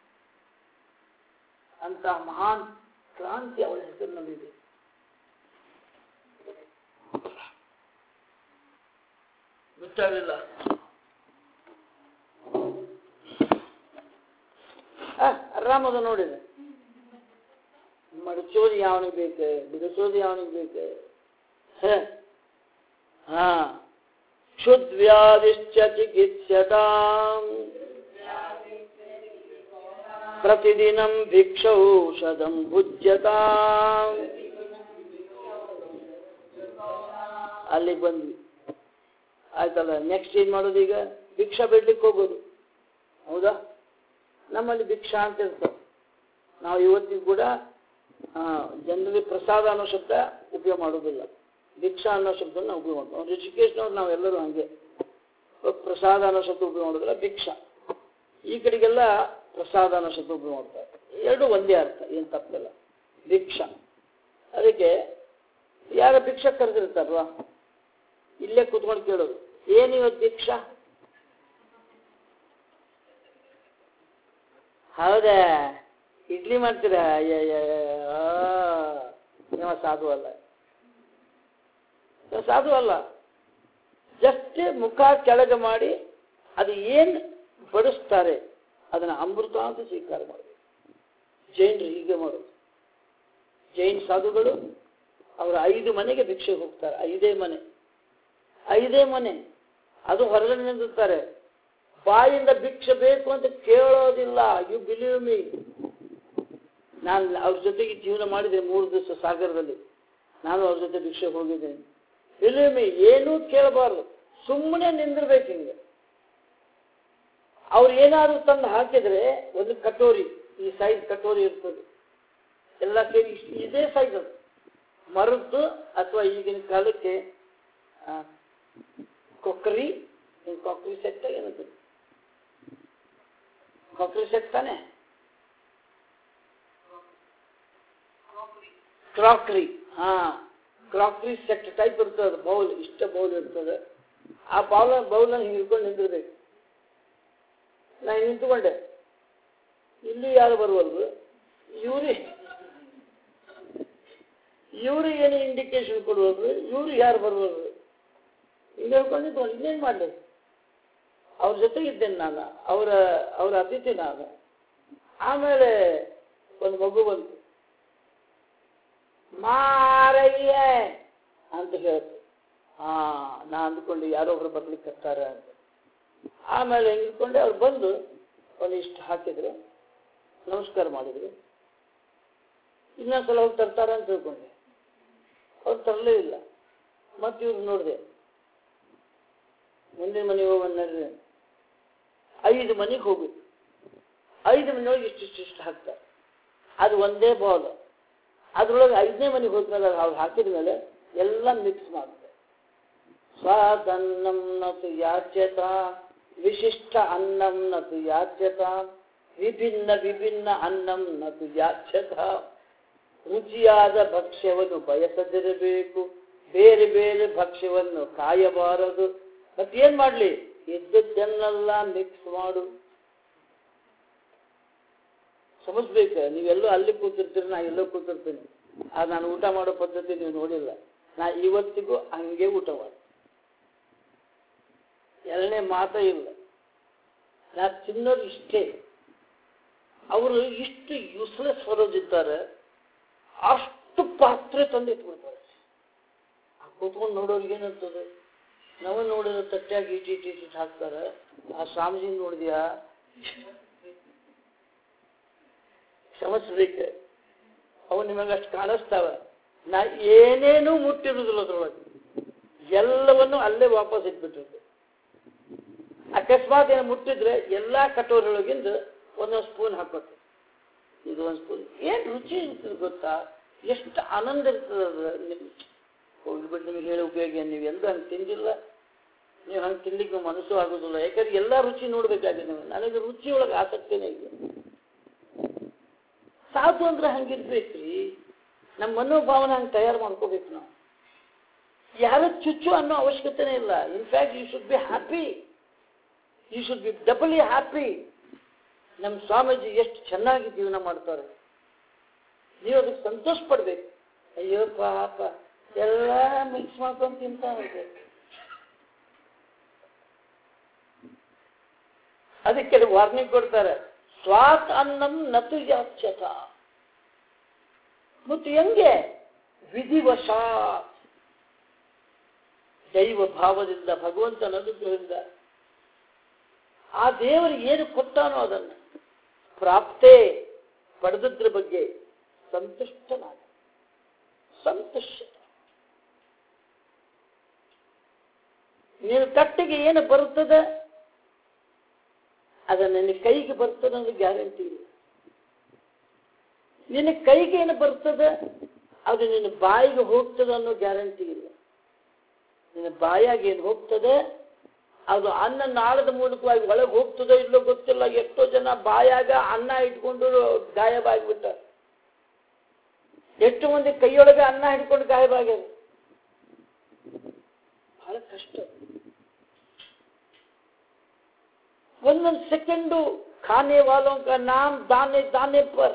ಅಂತ ಮಹಾನ್ ಕ್ರಾಂತಿ ಅವಳ ಹೆಸರಿನಲ್ಲಿದೆ ಗೊತ್ತಾಗಲಿಲ್ಲ ಆರಾಮದ ನೋಡಿದೆ ಮಡಚೋದು ಯಾವನಿಗೆ ಬೇಕು ಬಿಡಿಸೋದು ಯಾವನಿಗೆ ಬೇಕು ಹ. ಹಾ ಕ್ಷುದ್ವ್ಯಾಧಿಶ್ಚ ಚಿಕಿತ್ಸ್ಯತಾಂ ಪ್ರತಿದಿನಂ ಭಿಕ್ಷೌಷಧಂ ಭುಜ್ಯತಾಂ ಅಲ್ಲಿಗೆ ಬಂದ್ವಿ ಆಯ್ತಲ್ಲ ನೆಕ್ಸ್ಟ್ ಏನ್ ಮಾಡೋದು ಈಗ ಭಿಕ್ಷಾ ಬಿಡ್ಲಿಕ್ಕೆ ಹೋಗೋದು ಹೌದಾ ನಮ್ಮಲ್ಲಿ ಭಿಕ್ಷಾ ಅಂತ ಇರ್ತದೆ ನಾವು ಇವತ್ತಿಗೂ ಕೂಡ ಜನರಿಗೆ ಪ್ರಸಾದ ಅನ್ನೋ ಶಬ್ದ ಉಪಯೋಗ ಮಾಡೋದಿಲ್ಲ ಭಿಕ್ಷಾ ಅನ್ನೋ ಶಬ್ದ ನಾವು ಉಪಯೋಗ ಮಾಡ್ತೀವಿ ಋಷಿಕೇಶ್ ನಾವೆಲ್ಲರೂ ಹಂಗೆ ಪ್ರಸಾದ ಅನ್ನೋ ಶಬ್ದ ಉಪಯೋಗ ಮಾಡೋದಿಲ್ಲ ಭಿಕ್ಷಾ ಈ ಕಡೆಗೆಲ್ಲ ಪ್ರಸಾದ ಅನ್ನೋ ಶಬ್ದ ಉಪಯೋಗ ಮಾಡ್ತಾರೆ ಎರಡು ಒಂದೇ ಅರ್ಥ ಏನು ತಪ್ಪಿಲ್ಲ ಭಿಕ್ಷಾ ಅದಕ್ಕೆ ಯಾರ ಭಿಕ್ಷಾ ಕರೆದಿರ್ತಾರಲ್ವಾ ಇಲ್ಲೇ ಕುತ್ಕೊಂಡು ಕೇಳೋದು ಏನು ಇವತ್ತು ಭಿಕ್ಷಾ ಹೌದಾ ಇಡ್ಲಿ ಮಾಡ್ತೀರಾ ನೀವು ಸಾಧು ಅಲ್ಲ ಇವ ಸಾಧು ಅಲ್ಲ ಜಸ್ಟ್ ಮುಖ ಕೆಳಗೆ ಮಾಡಿ ಅದು ಏನು ಬಡಿಸ್ತಾರೆ ಅದನ್ನ ಅಮೃತ ಅಂತ ಸ್ವೀಕಾರ ಮಾಡಬೇಕು ಜೈನರು ಹೀಗೆ ಮಾಡೋದು ಜೈನ್ ಸಾಧುಗಳು ಅವರ ಐದು ಮನೆಗೆ ಭಿಕ್ಷೆ ಹೋಗ್ತಾರೆ ಐದೇ ಮನೆ ಐದೇ ಮನೆ ಅದು ಹೊರಗಡೆ ನಿಂತಿರ್ತಾರೆ ಬಾಯಿಂದ ಭಿಕ್ಷೆ ಬೇಕು ಅಂತ ಕೇಳೋದಿಲ್ಲ ಯು ಬಿಲೀವ್ ಮೀ ನಾನು ಅವ್ರ ಜೊತೆಗೆ ಜೀವನ ಮಾಡಿದೆ ಮೂರು ದಿವಸ ಸಾಗರದಲ್ಲಿ ನಾನು ಅವ್ರ ಜೊತೆ ಭಿಕ್ಷೆ ಹೋಗಿದ್ದೇನೆ ಬಿಲೀವ್ ಮೀ ಏನೂ ಕೇಳಬಾರ್ದು ಸುಮ್ಮನೆ ನಿಂದಿರ್ಬೇಕು ಹಿಂಗೆ ಅವ್ರು ಏನಾದ್ರು ತಂದು ಹಾಕಿದ್ರೆ ಒಂದು ಕಟೋರಿ ಈ ಸೈಜ್ ಕಟೋರಿ ಇರ್ತದೆ ಎಲ್ಲ ಸೇರಿ ಇಷ್ಟು ಇದೇ ಸೈಜ್ ಅದು ಮರದ್ದು ಅಥವಾ ಈಗಿನ ಕಾಲಕ್ಕೆ ಆ, ಕೊಕ್ಕರಿ ಏನ್ ಕೊಕ್ಕರಿ ಸೆಟ್ ಏನದು ಕೊಕ್ಕರಿ ಸೆಟ್ ತಾನೆ ಕ್ರಾಕ್ರಿ ಹಾ ಕ್ರಾಕ್ರಿ ಸೆಟ್ ಟೈಪ್ ಇರ್ತದೆ ಬೌಲ್ ಇಷ್ಟ ಬೌಲ್ ಇರ್ತದೆ ಆ ಬೌಲ್ ಬೌಲನ್ನು ಹಿಂಗೆ ಹಿಡ್ಕೊಂಡು ನಿಂದಿರ್ಬೇಕು ನಾ ಹಿಂಗ್ ನಿಂತ್ಕೊಂಡೆ ಇಲ್ಲಿ ಯಾರು ಬರುವಲ್ರು ಇವ್ರಿ ಇವ್ರು ಏನು ಇಂಡಿಕೇಶನ್ ಕೊಡುವಲ್ರು ಇವ್ರು ಯಾರು ಬರುವಲ್ರು ಹಿಂಗೆ ಹೇಳ್ಕೊಂಡು ನಿಂತ್ಕೊಂಡು ಇನ್ನೇನು ಮಾಡಲಿ ಅವ್ರ ಜೊತೆಗಿದ್ದೇನೆ ನಾನು ಅವರ ಅವರ ಅತಿಥಿ ನಾನು ಆಮೇಲೆ ಒಂದು ಮಗು ಬಂತು ಮಾರಯ್ಯ ಅಂತ ಹೇಳ್ತು ಹಾ ನಾ ಅಂದ್ಕೊಂಡು ಯಾರೋ ಒಬ್ರು ಬರ್ಲಿಕ್ಕೆ ಹತ್ತಾರೆ ಅಂತ ಆಮೇಲೆ ಹಿಂಗಿಟ್ಕೊಂಡೆ ಅವ್ರು ಬಂದು ಒಂದಿಷ್ಟು ಹಾಕಿದ್ರು ನಮಸ್ಕಾರ ಮಾಡಿದ್ರು ಇನ್ನೊಂದ್ಸಲ ಹೋಗಿ ತರ್ತಾರೆ ಅಂತ ತಿಳ್ಕೊಂಡೆ ಅವ್ರು ತರಲೇ ಇಲ್ಲ ಮತ್ತೆ ಇವ್ರು ನೋಡಿದೆ ಮುಂದಿನ ಮನೆಗೆ ಹೋಗೋಣ ನಡ್ರಿ ಅಂತ. ಐದು ಮನೆಗೆ ಹೋಗಿ ಐದು ಮನೆಯೊಳಗೆ ಇಷ್ಟಿಷ್ಟು ಇಷ್ಟು ಹಾಕ್ತಾರೆ ಅದು ಒಂದೇ ಬೌಲ್ ಅದ್ರೊಳಗೆ ಐದನೇ ಮನೆಗೆ ಹೋದ್ಮೇಲೆ ಅವ್ರು ಹಾಕಿದ ಮೇಲೆ ಎಲ್ಲ ಮಿಕ್ಸ್ ಮಾಡ್ತಾರೆ ಸ್ವಾದನ್ನಂ ನತು ಯಾಚ್ಯತ ವಿಶಿಷ್ಟ ಅನ್ನಂ ನತು ಯಾಚ್ಯತ ವಿಭಿನ್ನ ವಿಭಿನ್ನ ಅನ್ನಂ ನತು ಯಾಚ್ಯತ ರುಚಿಯಾದ ಭಕ್ಷ್ಯವನ್ನು ಬಯಸದಿರಬೇಕು ಬೇರೆ ಬೇರೆ ಭಕ್ಷ್ಯವನ್ನು ಕಾಯಬಾರದು ಮತ್ತೇನ್ ಮಾಡ್ಲಿ ಇದ್ದದ್ದನ್ನೆಲ್ಲ ಮಿಕ್ಸ್ ಮಾಡು ಸಮಜ್ಬೇಕು ನೀವೆಲ್ಲೋ ಅಲ್ಲಿ ಕೂತಿರ್ತೀರಿ ನಾ ಎಲ್ಲೋ ಕೂತಿರ್ತೀನಿ ಆ ನಾನು ಊಟ ಮಾಡೋ ಪದ್ಧತಿ ನೀವು ನೋಡಿಲ್ಲ ನಾ ಇವತ್ತಿಗೂ ಹಂಗೆ ಊಟ ಮಾಡಿ ಎರಡನೇ ಮಾತೇ ಇಲ್ಲ ನಾ ತಿನ್ನೋದು ಇಷ್ಟೇ ಅವರು ಇಷ್ಟು ಯೂಸ್ಲೆಸ್ ಫರೋಜಿದ್ದಾರೆ ಅಷ್ಟು ಪಾತ್ರೆ ತಂದು ಇಟ್ಬಿಡ್ತಾರೆ ಆ ಕೂತ್ಕೊಂಡು ನೋಡೋರಿಗೆ ಏನಂತದೆ ನಾವು ನೋಡಿದ್ರೆ ತಟ್ಟಾಗಿ ಇಟ್ಟು ಇಟ್ಟು ಇಟ್ಟು ಹಾಕ್ತಾರೆ ಆ ಸ್ವಾಮೀಜಿ ನೋಡಿದ್ಯಾ ಕ್ಷಮಿಸ್ಬೇಕು ಅವು ನಿಮಗೆ ಅಷ್ಟು ಕಾಣಿಸ್ತಾವ ನಾ ಏನೇನೂ ಮುಟ್ಟಿರುವುದಿಲ್ಲ ಅದ್ರೊಳಗೆ ಎಲ್ಲವನ್ನು ಅಲ್ಲೇ ವಾಪಸ್ ಇಟ್ಬಿಟ್ಟಿರ್ತೆ ಅಕಸ್ಮಾತ್ ಏನು ಮುಟ್ಟಿದ್ರೆ ಎಲ್ಲಾ ಕಟೋರಿಯೊಳಗಿಂದ ಒಂದೊಂದು ಸ್ಪೂನ್ ಹಾಕೋದು ಇದು ಒಂದು ಸ್ಪೂನ್ ಏನು ರುಚಿ ಇರ್ತದೆ ಗೊತ್ತಾ ಎಷ್ಟು ಆನಂದ ಇರ್ತದೆ ಅದು ನಿಮ್ ಹೋಗ್ಬಿಟ್ಟು ನಿಮಗೆ ಹೇಳಿ ಉಪಯೋಗ ಏನು ನೀವು ಎಂದೂ ಹಂಗೆ ತಿಂದಿಲ್ಲ ನೀವು ಹಂಗೆ ತಿನ್ಲಿಕ್ಕೆ ಮನಸ್ಸು ಆಗೋದಿಲ್ಲ ಯಾಕಂದ್ರೆ ಎಲ್ಲ ರುಚಿ ನೋಡ್ಬೇಕಾಗಿದೆ ನೀವು ನನಗೆ ರುಚಿಯೊಳಗೆ ಆಸಕ್ತಿನೇ ಇದೆ ಸಾಧು ಅಂದ್ರೆ ಹಂಗಿರ್ಬೇಕ್ರಿ ನಮ್ಮ ಮನೋಭಾವನೆ ಹಂಗೆ ತಯಾರು ಮಾಡ್ಕೋಬೇಕು ನಾವು ಯಾರು ಚುಚ್ಚು ಅನ್ನೋ ಅವಶ್ಯಕತೆನೇ ಇಲ್ಲ in fact you should be happy you should be doubly happy ನಮ್ಮ ಸ್ವಾಮೀಜಿ ಎಷ್ಟು ಚೆನ್ನಾಗಿ ಜೀವನ ಮಾಡ್ತಾರೆ ನೀವು ಅದಕ್ಕೆ ಸಂತೋಷ ಪಡ್ಬೇಕು ಅಯ್ಯೋ ಪಾಪ ಎಲ್ಲ ಮಿಕ್ಸ್ ಮಾಡ್ಕೊಂಡು ತಿಂತಾ ಇರ್ಬೇಕು ಅದಕ್ಕೆ ವಾರ್ನಿಂಗ್ ಕೊಡ್ತಾರೆ ಸ್ವಾತ್ ಅನ್ನಂ ನತು ಯಾಚ್ಯತ ಮತ್ತು ಹೆಂಗೆ ವಿಧಿವಶಾತ್ ದೈವ ಭಾವದಿಂದ ಭಗವಂತನ ಅನುಗ್ರಹದಿಂದ ಆ ದೇವರು ಏನು ಕೊಟ್ಟಾನೋ ಅದನ್ನು ಪ್ರಾಪ್ತೇ ಪಡೆದದ್ರ ಬಗ್ಗೆ ಸಂತುಷ್ಟನಾದ ಸಂತುಷ್ಟ ನೀನು ಕಟ್ಟಿಗೆ ಏನು ಬರುತ್ತದೆ ಅದನ್ನು ನಿನ್ನ ಕೈಗೆ ಬರ್ತದೆ ಅನ್ನೋದು ಗ್ಯಾರಂಟಿ ಇಲ್ಲ ನಿನ್ನ ಕೈಗೆ ಏನು ಬರ್ತದೆ ಅದು ನಿನ್ನ ಬಾಯಿಗೆ ಹೋಗ್ತದೆ ಅನ್ನೋ ಗ್ಯಾರಂಟಿ ಇಲ್ಲ ನಿನ್ನ ಬಾಯಾಗ ಏನು ಹೋಗ್ತದೆ ಅದು ಅನ್ನ ನಾಳದ ಮೂಲಕವಾಗಿ ಒಳಗೆ ಹೋಗ್ತದೋ ಇಲ್ಲೋ ಗೊತ್ತಿಲ್ಲ ಎಷ್ಟೋ ಜನ ಬಾಯಾಗ ಅನ್ನ ಇಟ್ಕೊಂಡು ಗಾಯಬಾಗ್ಬಿಟ್ಟ ಎಷ್ಟು ಮಂದಿ ಕೈಯೊಳಗೆ ಅನ್ನ ಹಿಡ್ಕೊಂಡು ಗಾಯಬಾಗ್ಯಾರ ಬಹಳ ಕಷ್ಟ ಒಂದೊಂದು ಸೆಕೆಂಡು खाने वालों का नाम दाने दाने पर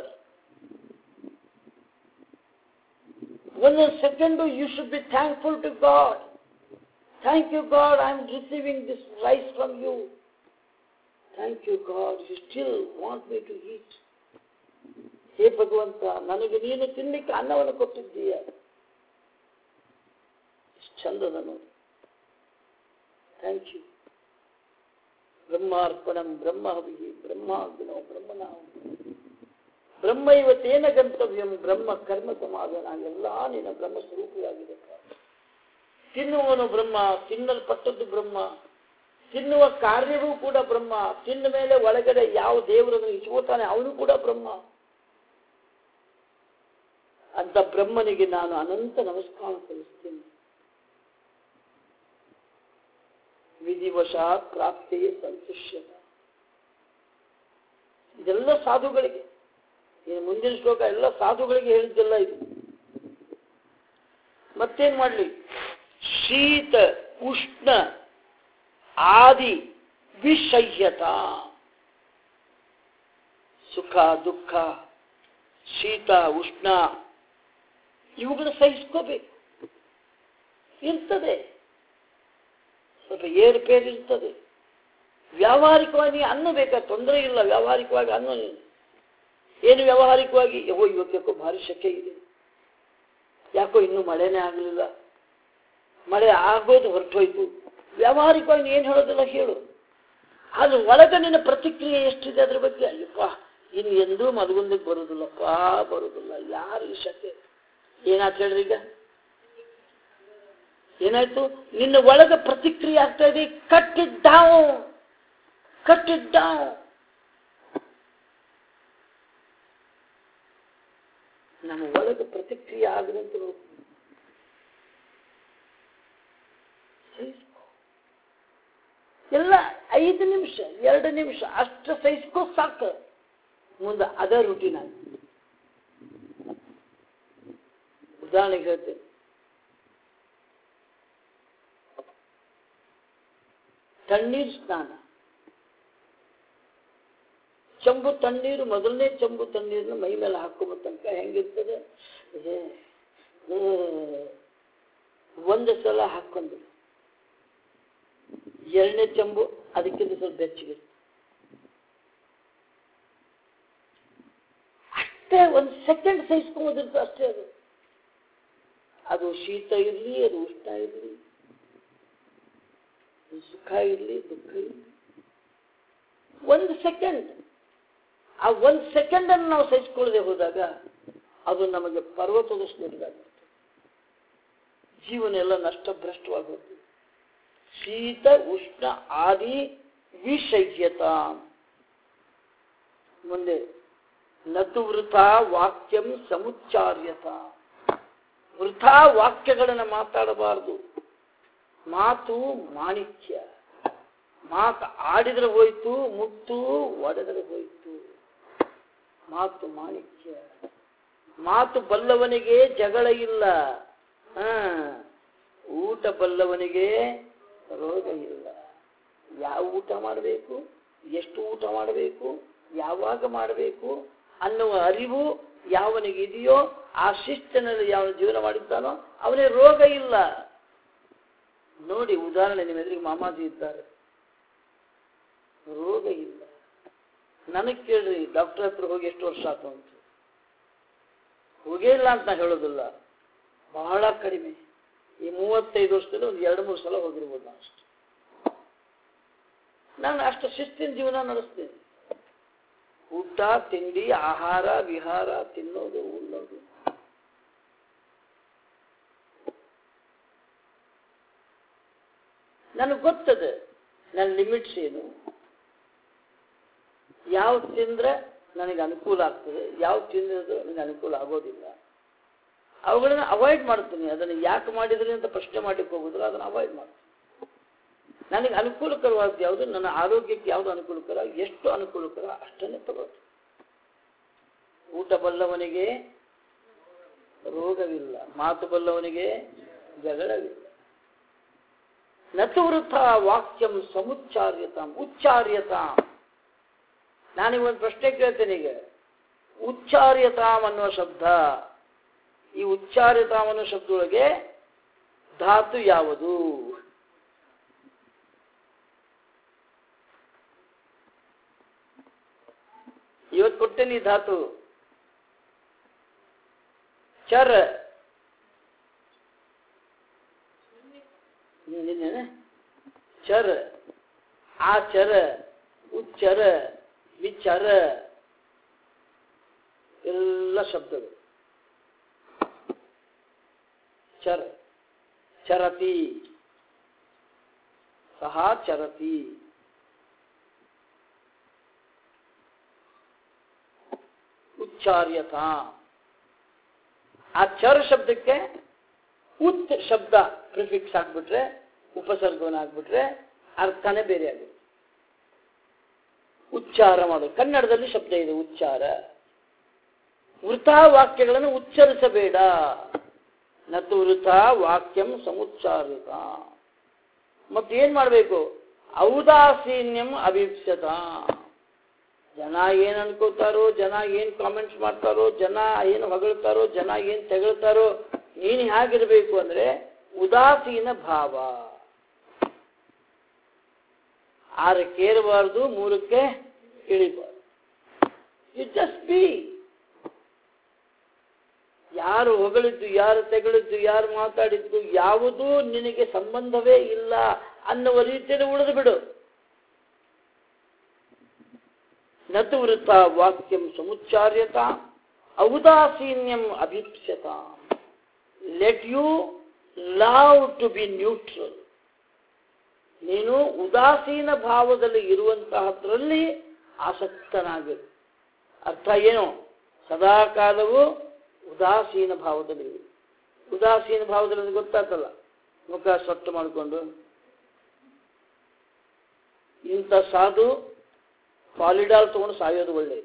ಒಂದೊಂದು second you should be thankful to God thank you God I am receiving this rice from you thank you God you still want me to eat ಹೇ ಭಗವಂತ ನನಗೆ ನೀನು ತಿನ್ಲಿಕ್ಕೆ ಅನ್ನವನ್ನು ಕೊಟ್ಟಿದ್ದೀಯ ಎಷ್ಟು ಚಂದದ ನೋಡಿ ಥ್ಯಾಂಕ್ ಯು ಬ್ರಹ್ಮಾರ್ಪಣಂ ಬ್ರಹ್ಮಹವಿ ಬ್ರಹ್ಮಾಗ್ನೋ ಬ್ರಹ್ಮನಾಹ ಬ್ರಹ್ಮ ಇವತ್ತೇನ ಗಂತವ್ಯಂ ಬ್ರಹ್ಮ ಕರ್ಮ ಸಮಾಧಾನ ಎಲ್ಲ ನಿನ್ನ ಬ್ರಹ್ಮ ಸ್ವರೂಪಿಯಾಗಿದೆ ತಿನ್ನುವನು ಬ್ರಹ್ಮ ತಿನ್ನಲ್ಪಟ್ಟದ್ದು ಬ್ರಹ್ಮ ತಿನ್ನುವ ಕಾರ್ಯವೂ ಕೂಡ ಬ್ರಹ್ಮ ತಿನ್ನ ಮೇಲೆ ಒಳಗಡೆ ಯಾವ ದೇವರನ್ನು ಇಚ್ಕೋತಾನೆ ಅವನು ಕೂಡ ಬ್ರಹ್ಮ ಅಂತ ಬ್ರಹ್ಮನಿಗೆ ನಾನು ಅನಂತ ನಮಸ್ಕಾರ ಸಲ್ಲಿಸ್ತೇನೆ ವಿಧಿವಶಾತ್ ಪ್ರಾಪ್ತಿಯೇ ಸಂತುಷ್ಯತ ಇದೆಲ್ಲ ಸಾಧುಗಳಿಗೆ ಇನ್ನು ಮುಂದಿನ ಶ್ಲೋಕ ಎಲ್ಲ ಸಾಧುಗಳಿಗೆ ಹೇಳಿದ್ದೆಲ್ಲ ಇದು ಮತ್ತೇನ್ ಮಾಡ್ಲಿ ಶೀತ ಉಷ್ಣ ಆದಿ ವಿಷಯ್ಯತ ಸುಖ ದುಃಖ ಶೀತ ಉಷ್ಣ ಇವುಗಳ ಸಹಿಸ್ಕೋಬೇಕು ಇರ್ತದೆ ಸ್ವಲ್ಪ ಏರುಪೇರು ಇರ್ತದೆ ವ್ಯಾವಹಾರಿಕವಾಗಿ ಅನ್ನ ಬೇಕಾ ತೊಂದರೆ ಇಲ್ಲ ವ್ಯಾವಹಾರಿಕವಾಗಿ ಅನ್ನ ನೀನು. ಏನು ವ್ಯಾವಹಾರಿಕವಾಗಿ ಓ ಇವತ್ತು ಯಾಕೋ ಭಾರಿ ಶೆಕೆ ಇದೆ ಯಾಕೋ ಇನ್ನೂ ಮಳೆನೇ ಆಗಲಿಲ್ಲ ಮಳೆ ಆಗೋದು ಹೊರಟೋಯ್ತು ವ್ಯಾವಹಾರಿಕವಾಗಿ ಏನು ಹೇಳೋದಿಲ್ಲ ಹೇಳು ಅದು ಒಳಗೆ ನಿನ್ನ ಪ್ರತಿಕ್ರಿಯೆ ಎಷ್ಟಿದೆ ಅದ್ರ ಬಗ್ಗೆ ಅಯ್ಯಪ್ಪ ಇನ್ನು ಎಂದೂ ಮಲಗುಂದಕ್ಕೆ ಬರುದಿಲ್ಲಪ್ಪ ಬರುದಿಲ್ಲ ಯಾರು ಈ ಶಕೆ ಏನಾಯ್ತು ಹೇಳ್ರಿ ಈಗ ಏನಾಯ್ತು ನಿನ್ನ ಒಳಗೆ ಪ್ರತಿಕ್ರಿಯೆ ಆಗ್ತಾ ಇದೆ cut it down cut it down ನಮ್ಮ ಒಳಗೆ ಪ್ರತಿಕ್ರಿಯೆ ಆಗದಂತ ಎಲ್ಲ ಐದು ನಿಮಿಷ ಎರಡು ನಿಮಿಷ ಅಷ್ಟು ಸಹಿಸ್ಕೋ ಸಾಕು ಮುಂದೆ ಅದೇ ರುಟೀನ್ ಆಗಿ ಉದಾಹರಣೆಗೆ ಹೇಳ್ತೇನೆ ತಣ್ಣೀರು ಸ್ನಾನ ಚಂಬು ತಣ್ಣೀರು ಮೊದಲನೇ ಚಂಬು ತಣ್ಣೀರನ್ನ ಮೈ ಮೇಲೆ ಹಾಕುವ ತನಕ ಹೆಂಗಿರ್ತದೆ ಏ, ಏ, ಒಂದು ಸಲ ಹಾಕೊಂಡು ಎರಡನೇ ಚಂಬು ಅದಕ್ಕಿಂತ ಸ್ವಲ್ಪ ಬೆಚ್ಚಗೆ ಅಷ್ಟೇ ಒಂದು ಸೆಕೆಂಡ್ ಸಹಿಸ್ಕೊಂಬೋದಿರ್ತದೆ ಅಷ್ಟೇ ಅದು ಅದು ಶೀತ ಇರಲಿ ಅದು ಉಷ್ಣ ಇರಲಿ ಸುಖ ಇರಲಿ ದುಃಖ ಇರಲಿ ಒಂದು ಸೆಕೆಂಡ್ ಆ ಒಂದು ಸೆಕೆಂಡ್ ಅನ್ನು ನಾವು ಸಹಿಸಿಕೊಳ್ಳದೆ ಹೋದಾಗ ಅದು ನಮಗೆ ಪರ್ವತದಷ್ಟು ದೊಡ್ಡದಾಗುತ್ತೆ ಜೀವನ ಎಲ್ಲ ನಷ್ಟಭ್ರಷ್ಟವಾಗಿ ಹೋಗ್ತದೆ ಶೀತ ಉಷ್ಣ ಆದಿ ವಿಷಯ್ಯತ ಮುಂದೆ ನತು ವೃಥಾ ವಾಕ್ಯಂ ಸಮುಚ್ಚಾರ್ಯತ ವೃಥಾ ವಾಕ್ಯಗಳನ್ನು ಮಾತಾಡಬಾರದು ಮಾತು ಮಾಣಿಕ್ಯ ಮಾತು ಆಡಿದ್ರೆ ಹೋಯ್ತು ಮುತ್ತು ಒಡೆದರೆ ಹೋಯ್ತು ಮಾತು ಮಾಣಿಕ್ಯ ಮಾತು ಬಲ್ಲವನಿಗೆ ಜಗಳ ಇಲ್ಲ ಹ ಊಟ ಬಲ್ಲವನಿಗೆ ರೋಗ ಇಲ್ಲ ಯಾವ ಊಟ ಮಾಡಬೇಕು ಎಷ್ಟು ಊಟ ಮಾಡಬೇಕು ಯಾವಾಗ ಮಾಡಬೇಕು ಅನ್ನುವ ಅರಿವು ಯಾವನಿಗೆ ಇದೆಯೋ ಆ ಶಿಸ್ತಿನಲ್ಲಿ ಯಾವ ಜೀವನ ಮಾಡಿದ್ದಾನೋ ಅವನಿಗೆ ರೋಗ ಇಲ್ಲ ನೋಡಿ ಉದಾಹರಣೆ ನಿಮ್ಮ ಎದುರಿಗೆ ಮಾಮಾಜಿ ಇದ್ದಾರೆ ರೋಗ ಇಲ್ಲ ನನಗೆ ಕೇಳ್ರಿ ಡಾಕ್ಟರ್ ಹತ್ರ ಹೋಗಿ ಎಷ್ಟು ವರ್ಷ ಆಯ್ತು ಅಂತ ಹೋಗೇ ಇಲ್ಲ ಅಂತ ನಾ ಹೇಳೋದಿಲ್ಲ ಬಹಳ ಕಡಿಮೆ ಈ ಮೂವತ್ತೈದು ವರ್ಷದಲ್ಲಿ ಒಂದು ಎರಡು ಮೂರು ಸಲ ಹೋಗಿರ್ಬೋದು ನಾನು ಅಷ್ಟು ನಾನು ಅಷ್ಟು ಶಿಸ್ತಿನ ಜೀವನ ನಡೆಸ್ತೇನೆ ಊಟ ತಿಂಡಿ ಆಹಾರ ವಿಹಾರ ತಿನ್ನೋದು ಉಣ್ಣೋದು ನನಗೆ ಗೊತ್ತದೆ ನನ್ನ ಲಿಮಿಟ್ಸ್ ಏನು ಯಾವ ತಿಂದ್ರೆ ನನಗೆ ಅನುಕೂಲ ಆಗ್ತದೆ ಯಾವ ತಿಂದಿರೋದು ನನಗೆ ಅನುಕೂಲ ಆಗೋದಿಲ್ಲ ಅವುಗಳನ್ನ ಅವಾಯ್ಡ್ ಮಾಡ್ತೀನಿ ಅದನ್ನು ಯಾಕೆ ಮಾಡಿದ್ರಿ ಅಂತ ಪ್ರಶ್ನೆ ಮಾಡಲಿಕ್ಕೆ ಹೋಗುದಿಲ್ಲ ಅದನ್ನು ಅವಾಯ್ಡ್ ಮಾಡ್ತೀನಿ ನನಗೆ ಅನುಕೂಲಕರವಾದ ಯಾವುದು ನನ್ನ ಆರೋಗ್ಯಕ್ಕೆ ಯಾವುದು ಅನುಕೂಲಕರ ಎಷ್ಟು ಅನುಕೂಲಕರ ಅಷ್ಟನ್ನೇ ತಗೋದು ಊಟ ಬಲ್ಲವನಿಗೆ ರೋಗವಿಲ್ಲ ಮಾತು ಬಲ್ಲವನಿಗೆ ಜಗಳವಿಲ್ಲ ನತು ವೃಥ ವಾಕ್ಯಂ ಸಮುಚ್ಚಾರ್ಯತಾಂ ಉಚ್ಚಾರ್ಯತಾಂ ನಾನೀಗ ಒಂದು ಪ್ರಶ್ನೆ ಕೇಳ್ತೇನೆ ಈಗ ಉಚ್ಚಾರ್ಯತಾಂ ಅನ್ನುವ ಶಬ್ದ ಈ ಉಚ್ಚಾರ್ಯತಾಂ ಅನ್ನೋ ಶಬ್ದದೊಳಗೆ ಧಾತು ಯಾವುದು ಇವತ್ತು ಕೊಟ್ಟೇನಿ ಈ ಧಾತು ಚರ ನಿನ್ನೆ ಚರ ಆಚರ ಉಚ್ಚರ ವಿಚರ ಎಲ್ಲ ಶಬ್ದಗಳು ಚರ ಚರತಿ ಸಹ ಚರತಿ ಉಚ್ಚಾರ್ಯತ ಆ ಚರ ಶಬ್ದಕ್ಕೆ ಉತ್ ಶಬ್ದ ಪ್ರಿಫಿಕ್ಸ್ ಹಾಕ್ಬಿಟ್ರೆ ಉಪಸರ್ಗವನ್ನು ಹಾಕ್ಬಿಟ್ರೆ ಅರ್ಥನೇ ಬೇರೆ ಆಗುತ್ತೆ ಉಚ್ಚಾರ ಮಾಡೋದು ಕನ್ನಡದಲ್ಲಿ ಶಬ್ದ ಇದೆ ಉಚ್ಚಾರ ವೃಥಾ ವಾಕ್ಯಗಳನ್ನು ಉಚ್ಚರಿಸಬೇಡ ನತು ವೃಥಾ ವಾಕ್ಯಂ ಸಮುಚ್ಚಾರಿತ ಮತ್ತೇನ್ ಮಾಡಬೇಕು ಔದಾಸೀನ್ಯಂ ಅಭೀಪ್ಸತ ಜನ ಏನ್ ಅನ್ಕೋತಾರೋ ಜನ ಏನ್ ಕಾಮೆಂಟ್ಸ್ ಮಾಡ್ತಾರೋ ಜನ ಏನು ಹೊಗಳ್ತಾರೋ ಜನ ಏನ್ ತೆಗಳ್ತಾರೋ ನೀನು ಹೇಗಿರ್ಬೇಕು ಅಂದ್ರೆ ಉದಾಸೀನ ಭಾವ ಆರಕ್ಕೆ ಏರಬಾರ್ದು ಮೂರಕ್ಕೆ ಇಳಿಬಾರ್ದು ಯು ಜಸ್ಟ್ ಬಿ ಯಾರು ಹೊಗಳಿದ್ದು ಯಾರು ತೆಗಳಿದ್ದು ಯಾರು ಮಾತಾಡಿದ್ದು ಯಾವುದೂ ನಿನಗೆ ಸಂಬಂಧವೇ ಇಲ್ಲ ಅನ್ನುವ ರೀತಿಯಲ್ಲಿ ಉಳಿದು ಬಿಡು ನತು ವೃತ್ತ ವಾಕ್ಯಂ ಸಮುಚ್ಚಾರ್ಯತ ಔದಾಸೀನ್ಯಂ ಅಭೀಪ್ಸ್ಯತ let you love to be neutral ನೀನು ಉದಾಸೀನ ಭಾವದಲ್ಲಿ ಇರುವಂತಹದ್ರಲ್ಲಿ ಆಸಕ್ತನಾಗಿರು ಅರ್ಥ ಏನು ಸದಾ ಕಾಲವು ಉದಾಸೀನ ಭಾವದಲ್ಲಿ ಇರು. ಉದಾಸೀನ ಭಾವದಲ್ಲಿ ಅದು ಗೊತ್ತಾಗ್ತಲ್ಲ ಮುಖ ಸೊಟ್ಟು ಮಾಡಿಕೊಂಡು ಇಂಥ ಸಾಧು ಪಾಲಿಡಾಲ್ ತಗೊಂಡು ಸಾಯೋದು ಒಳ್ಳೆಯದು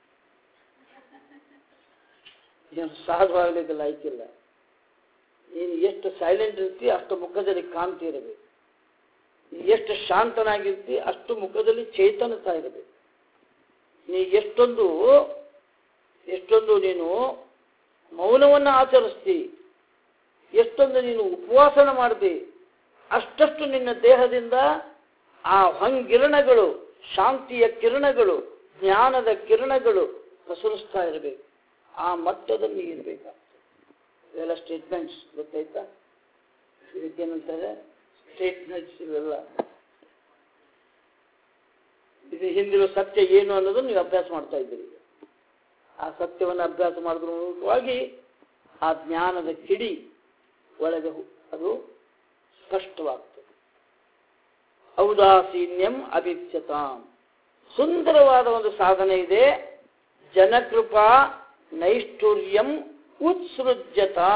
ಏನು ಸಾಧು ಆಗ್ಲಿಕ್ಕೆ ಲಾಯ್ಕಿಲ್ಲ ನೀನು ಎಷ್ಟು ಸೈಲೆಂಟ್ ಇರ್ತಿ ಅಷ್ಟು ಮುಖದಲ್ಲಿ ಕಾಂತಿ ಇರಬೇಕು ಎಷ್ಟು ಶಾಂತನಾಗಿರ್ತಿ ಅಷ್ಟು ಮುಖದಲ್ಲಿ ಚೇತನತಾ ಇರಬೇಕು ನೀ ಎಷ್ಟೊಂದು ಎಷ್ಟೊಂದು ನೀನು ಮೌನವನ್ನು ಆಚರಿಸ್ತಿ ಎಷ್ಟೊಂದು ನೀನು ಉಪವಾಸನ ಮಾಡ್ತಿ ಅಷ್ಟಷ್ಟು ನಿನ್ನ ದೇಹದಿಂದ ಆ ಹಂಗಿರಣಗಳು ಶಾಂತಿಯ ಕಿರಣಗಳು ಜ್ಞಾನದ ಕಿರಣಗಳು ಪ್ರಸರಿಸ್ತಾ ಇರಬೇಕು ಆ ಮಟ್ಟದಲ್ಲಿ ಇರಬೇಕಾಗ್ತದೆ ಇವೆಲ್ಲ ಸ್ಟೇಟ್ಮೆಂಟ್ಸ್ ಗೊತ್ತಾಯ್ತಾ ಇದಕ್ಕೇನಂತಾರೆ ಸ್ಟೇಟ್ಮೆಂಟ್ಸ್ ಇವೆಲ್ಲ ಇದು ಹಿಂದಿರೋ ಸತ್ಯ ಏನು ಅನ್ನೋದನ್ನು ನೀವು ಅಭ್ಯಾಸ ಮಾಡ್ತಾ ಇದ್ದೀರಿ ಈಗ. ಆ ಸತ್ಯವನ್ನು ಅಭ್ಯಾಸ ಮಾಡಿದ್ರ ಮೂಲಕವಾಗಿ ಆ ಜ್ಞಾನದ ಕಿಡಿ ಒಳಗೆ ಹು- ಅದು ಸ್ಪಷ್ಟವಾಗ್ತದೆ ಔದಾಸೀನ್ಯಂ ಅಭಿಪ್ಸತಾಂ ಸುಂದರವಾದ ಒಂದು ಸಾಧನೆ ಇದೆ ಜನಕೃಪಾ ನೈಷ್ಠುರ್ಯಂ ಉತ್ಸೃಜ್ಯತಾ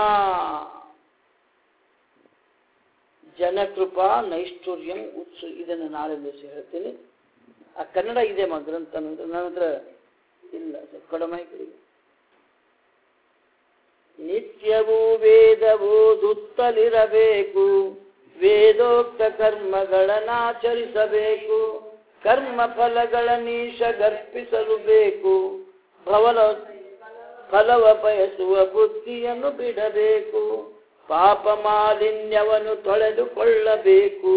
ಜನಕೃಪಾ ನೈಷ್ಠುರ್ಯಂ ಉತ್ಸು ಇದನ್ನು ನಾಳೆ ದಿವಸ ಹೇಳ್ತೀನಿ ಆ ಕನ್ನಡ ಇದೆ ಮಾ ಗ್ರಂಥ ನನ್ನ ನನ್ನ ಹತ್ರ ಇಲ್ಲ ಸ್ವಲ್ಪ ಕಡಿಮೆ ಕಡೆ ನಿತ್ಯವೂ ವೇದಬೋದುತ್ತಲಿರಬೇಕು ವೇದೋಕ್ತ ಕರ್ಮಗಳನ್ನಾಚರಿಸಬೇಕು ಕರ್ಮ ಫಲಗಳ ನೀಶ ಗರ್ಪಿಸಲು ಬೇಕು ಭವನ ಫಲವ ಬಯಸುವ ಬುದ್ಧಿಯನ್ನು ಬಿಡಬೇಕು ಪಾಪ ಮಾಲಿನ್ಯವನ್ನು ತೊಳೆದುಕೊಳ್ಳಬೇಕು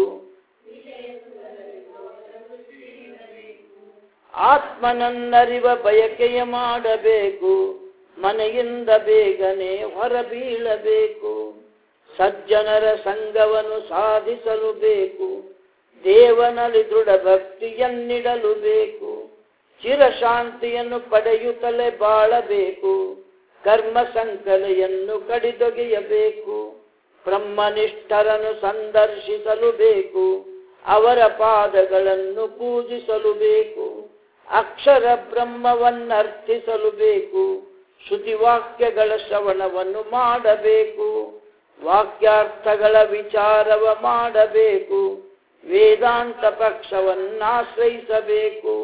ಆತ್ಮನನ್ನರಿವ ಬಯಕೆಯ ಮಾಡಬೇಕು ಮನೆಯಿಂದ ಬೇಗನೆ ಹೊರಬೀಳಬೇಕು ಸಜ್ಜನರ ಸಂಘವನ್ನು ಸಾಧಿಸಲು ಬೇಕು ದೇವನಲ್ಲಿ ದೃಢ ಭಕ್ತಿಯನ್ನಿಡಲು ಬೇಕು ಚಿರಶಾಂತಿಯನ್ನು ಪಡೆಯುತ್ತಲೇ ಬಾಳಬೇಕು ಕರ್ಮ ಸಂಕಲೆಯನ್ನು ಕಡಿದೊಗೆಯಬೇಕು ಬ್ರಹ್ಮನಿಷ್ಠರನ್ನು ಸಂದರ್ಶಿಸಲು ಬೇಕು ಅವರ ಪಾದಗಳನ್ನು ಪೂಜಿಸಲು ಬೇಕು ಅಕ್ಷರ ಬ್ರಹ್ಮವನ್ನರ್ಥಿಸಲು ಬೇಕು ಶ್ರುತಿವಾಕ್ಯಗಳ ಶ್ರವಣವನ್ನು ಮಾಡಬೇಕು ವಾಕ್ಯಾರ್ಥಗಳ ವಿಚಾರವ ಮಾಡಬೇಕು ವೇದಾಂತ ಪಕ್ಷವನ್ನಾಶ್ರಯಿಸಬೇಕು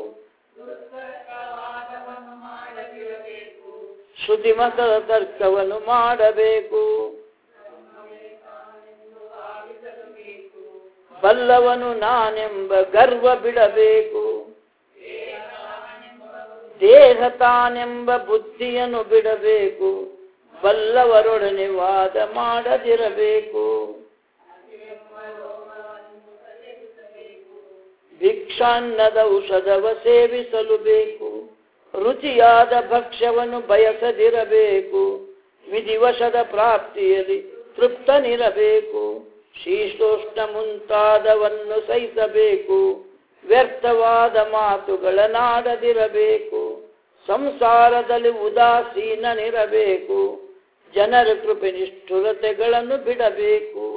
ಶ್ರುತಿಮತದ ತರ್ಕವನ್ನು ಮಾಡಬೇಕು ಬಲ್ಲವನು ನಾನೆಂಬ ಗರ್ವ ಬಿಡಬೇಕು ದೇಹ ತಾನೆಂಬ ಬುದ್ಧಿಯನ್ನು ಬಿಡಬೇಕು ಬಲ್ಲವರೊಡನೆ ವಾದ ಮಾಡದಿರಬೇಕು ಭಿಕ್ಷಾನ್ನದ ಔಷಧವ ಸೇವಿಸಲು ಬೇಕು ರುಚಿಯಾದ ಭಕ್ಷ್ಯವನ್ನು ಬಯಸದಿರಬೇಕು ವಿಧಿವಶದ ಪ್ರಾಪ್ತಿಯಲ್ಲಿ ತೃಪ್ತನಿರಬೇಕು ಶೀತೋಷ್ಣ ಮುಂತಾದವನ್ನು ಸಹಿಸಬೇಕು ವ್ಯರ್ಥವಾದ ಮಾತುಗಳನ್ನಾಡದಿರಬೇಕು ಸಂಸಾರದಲ್ಲಿ ಉದಾಸೀನನಿರಬೇಕು ಜನರ ಕೃಪೆ ನಿಷ್ಠುರತೆಗಳನ್ನು ಬಿಡಬೇಕು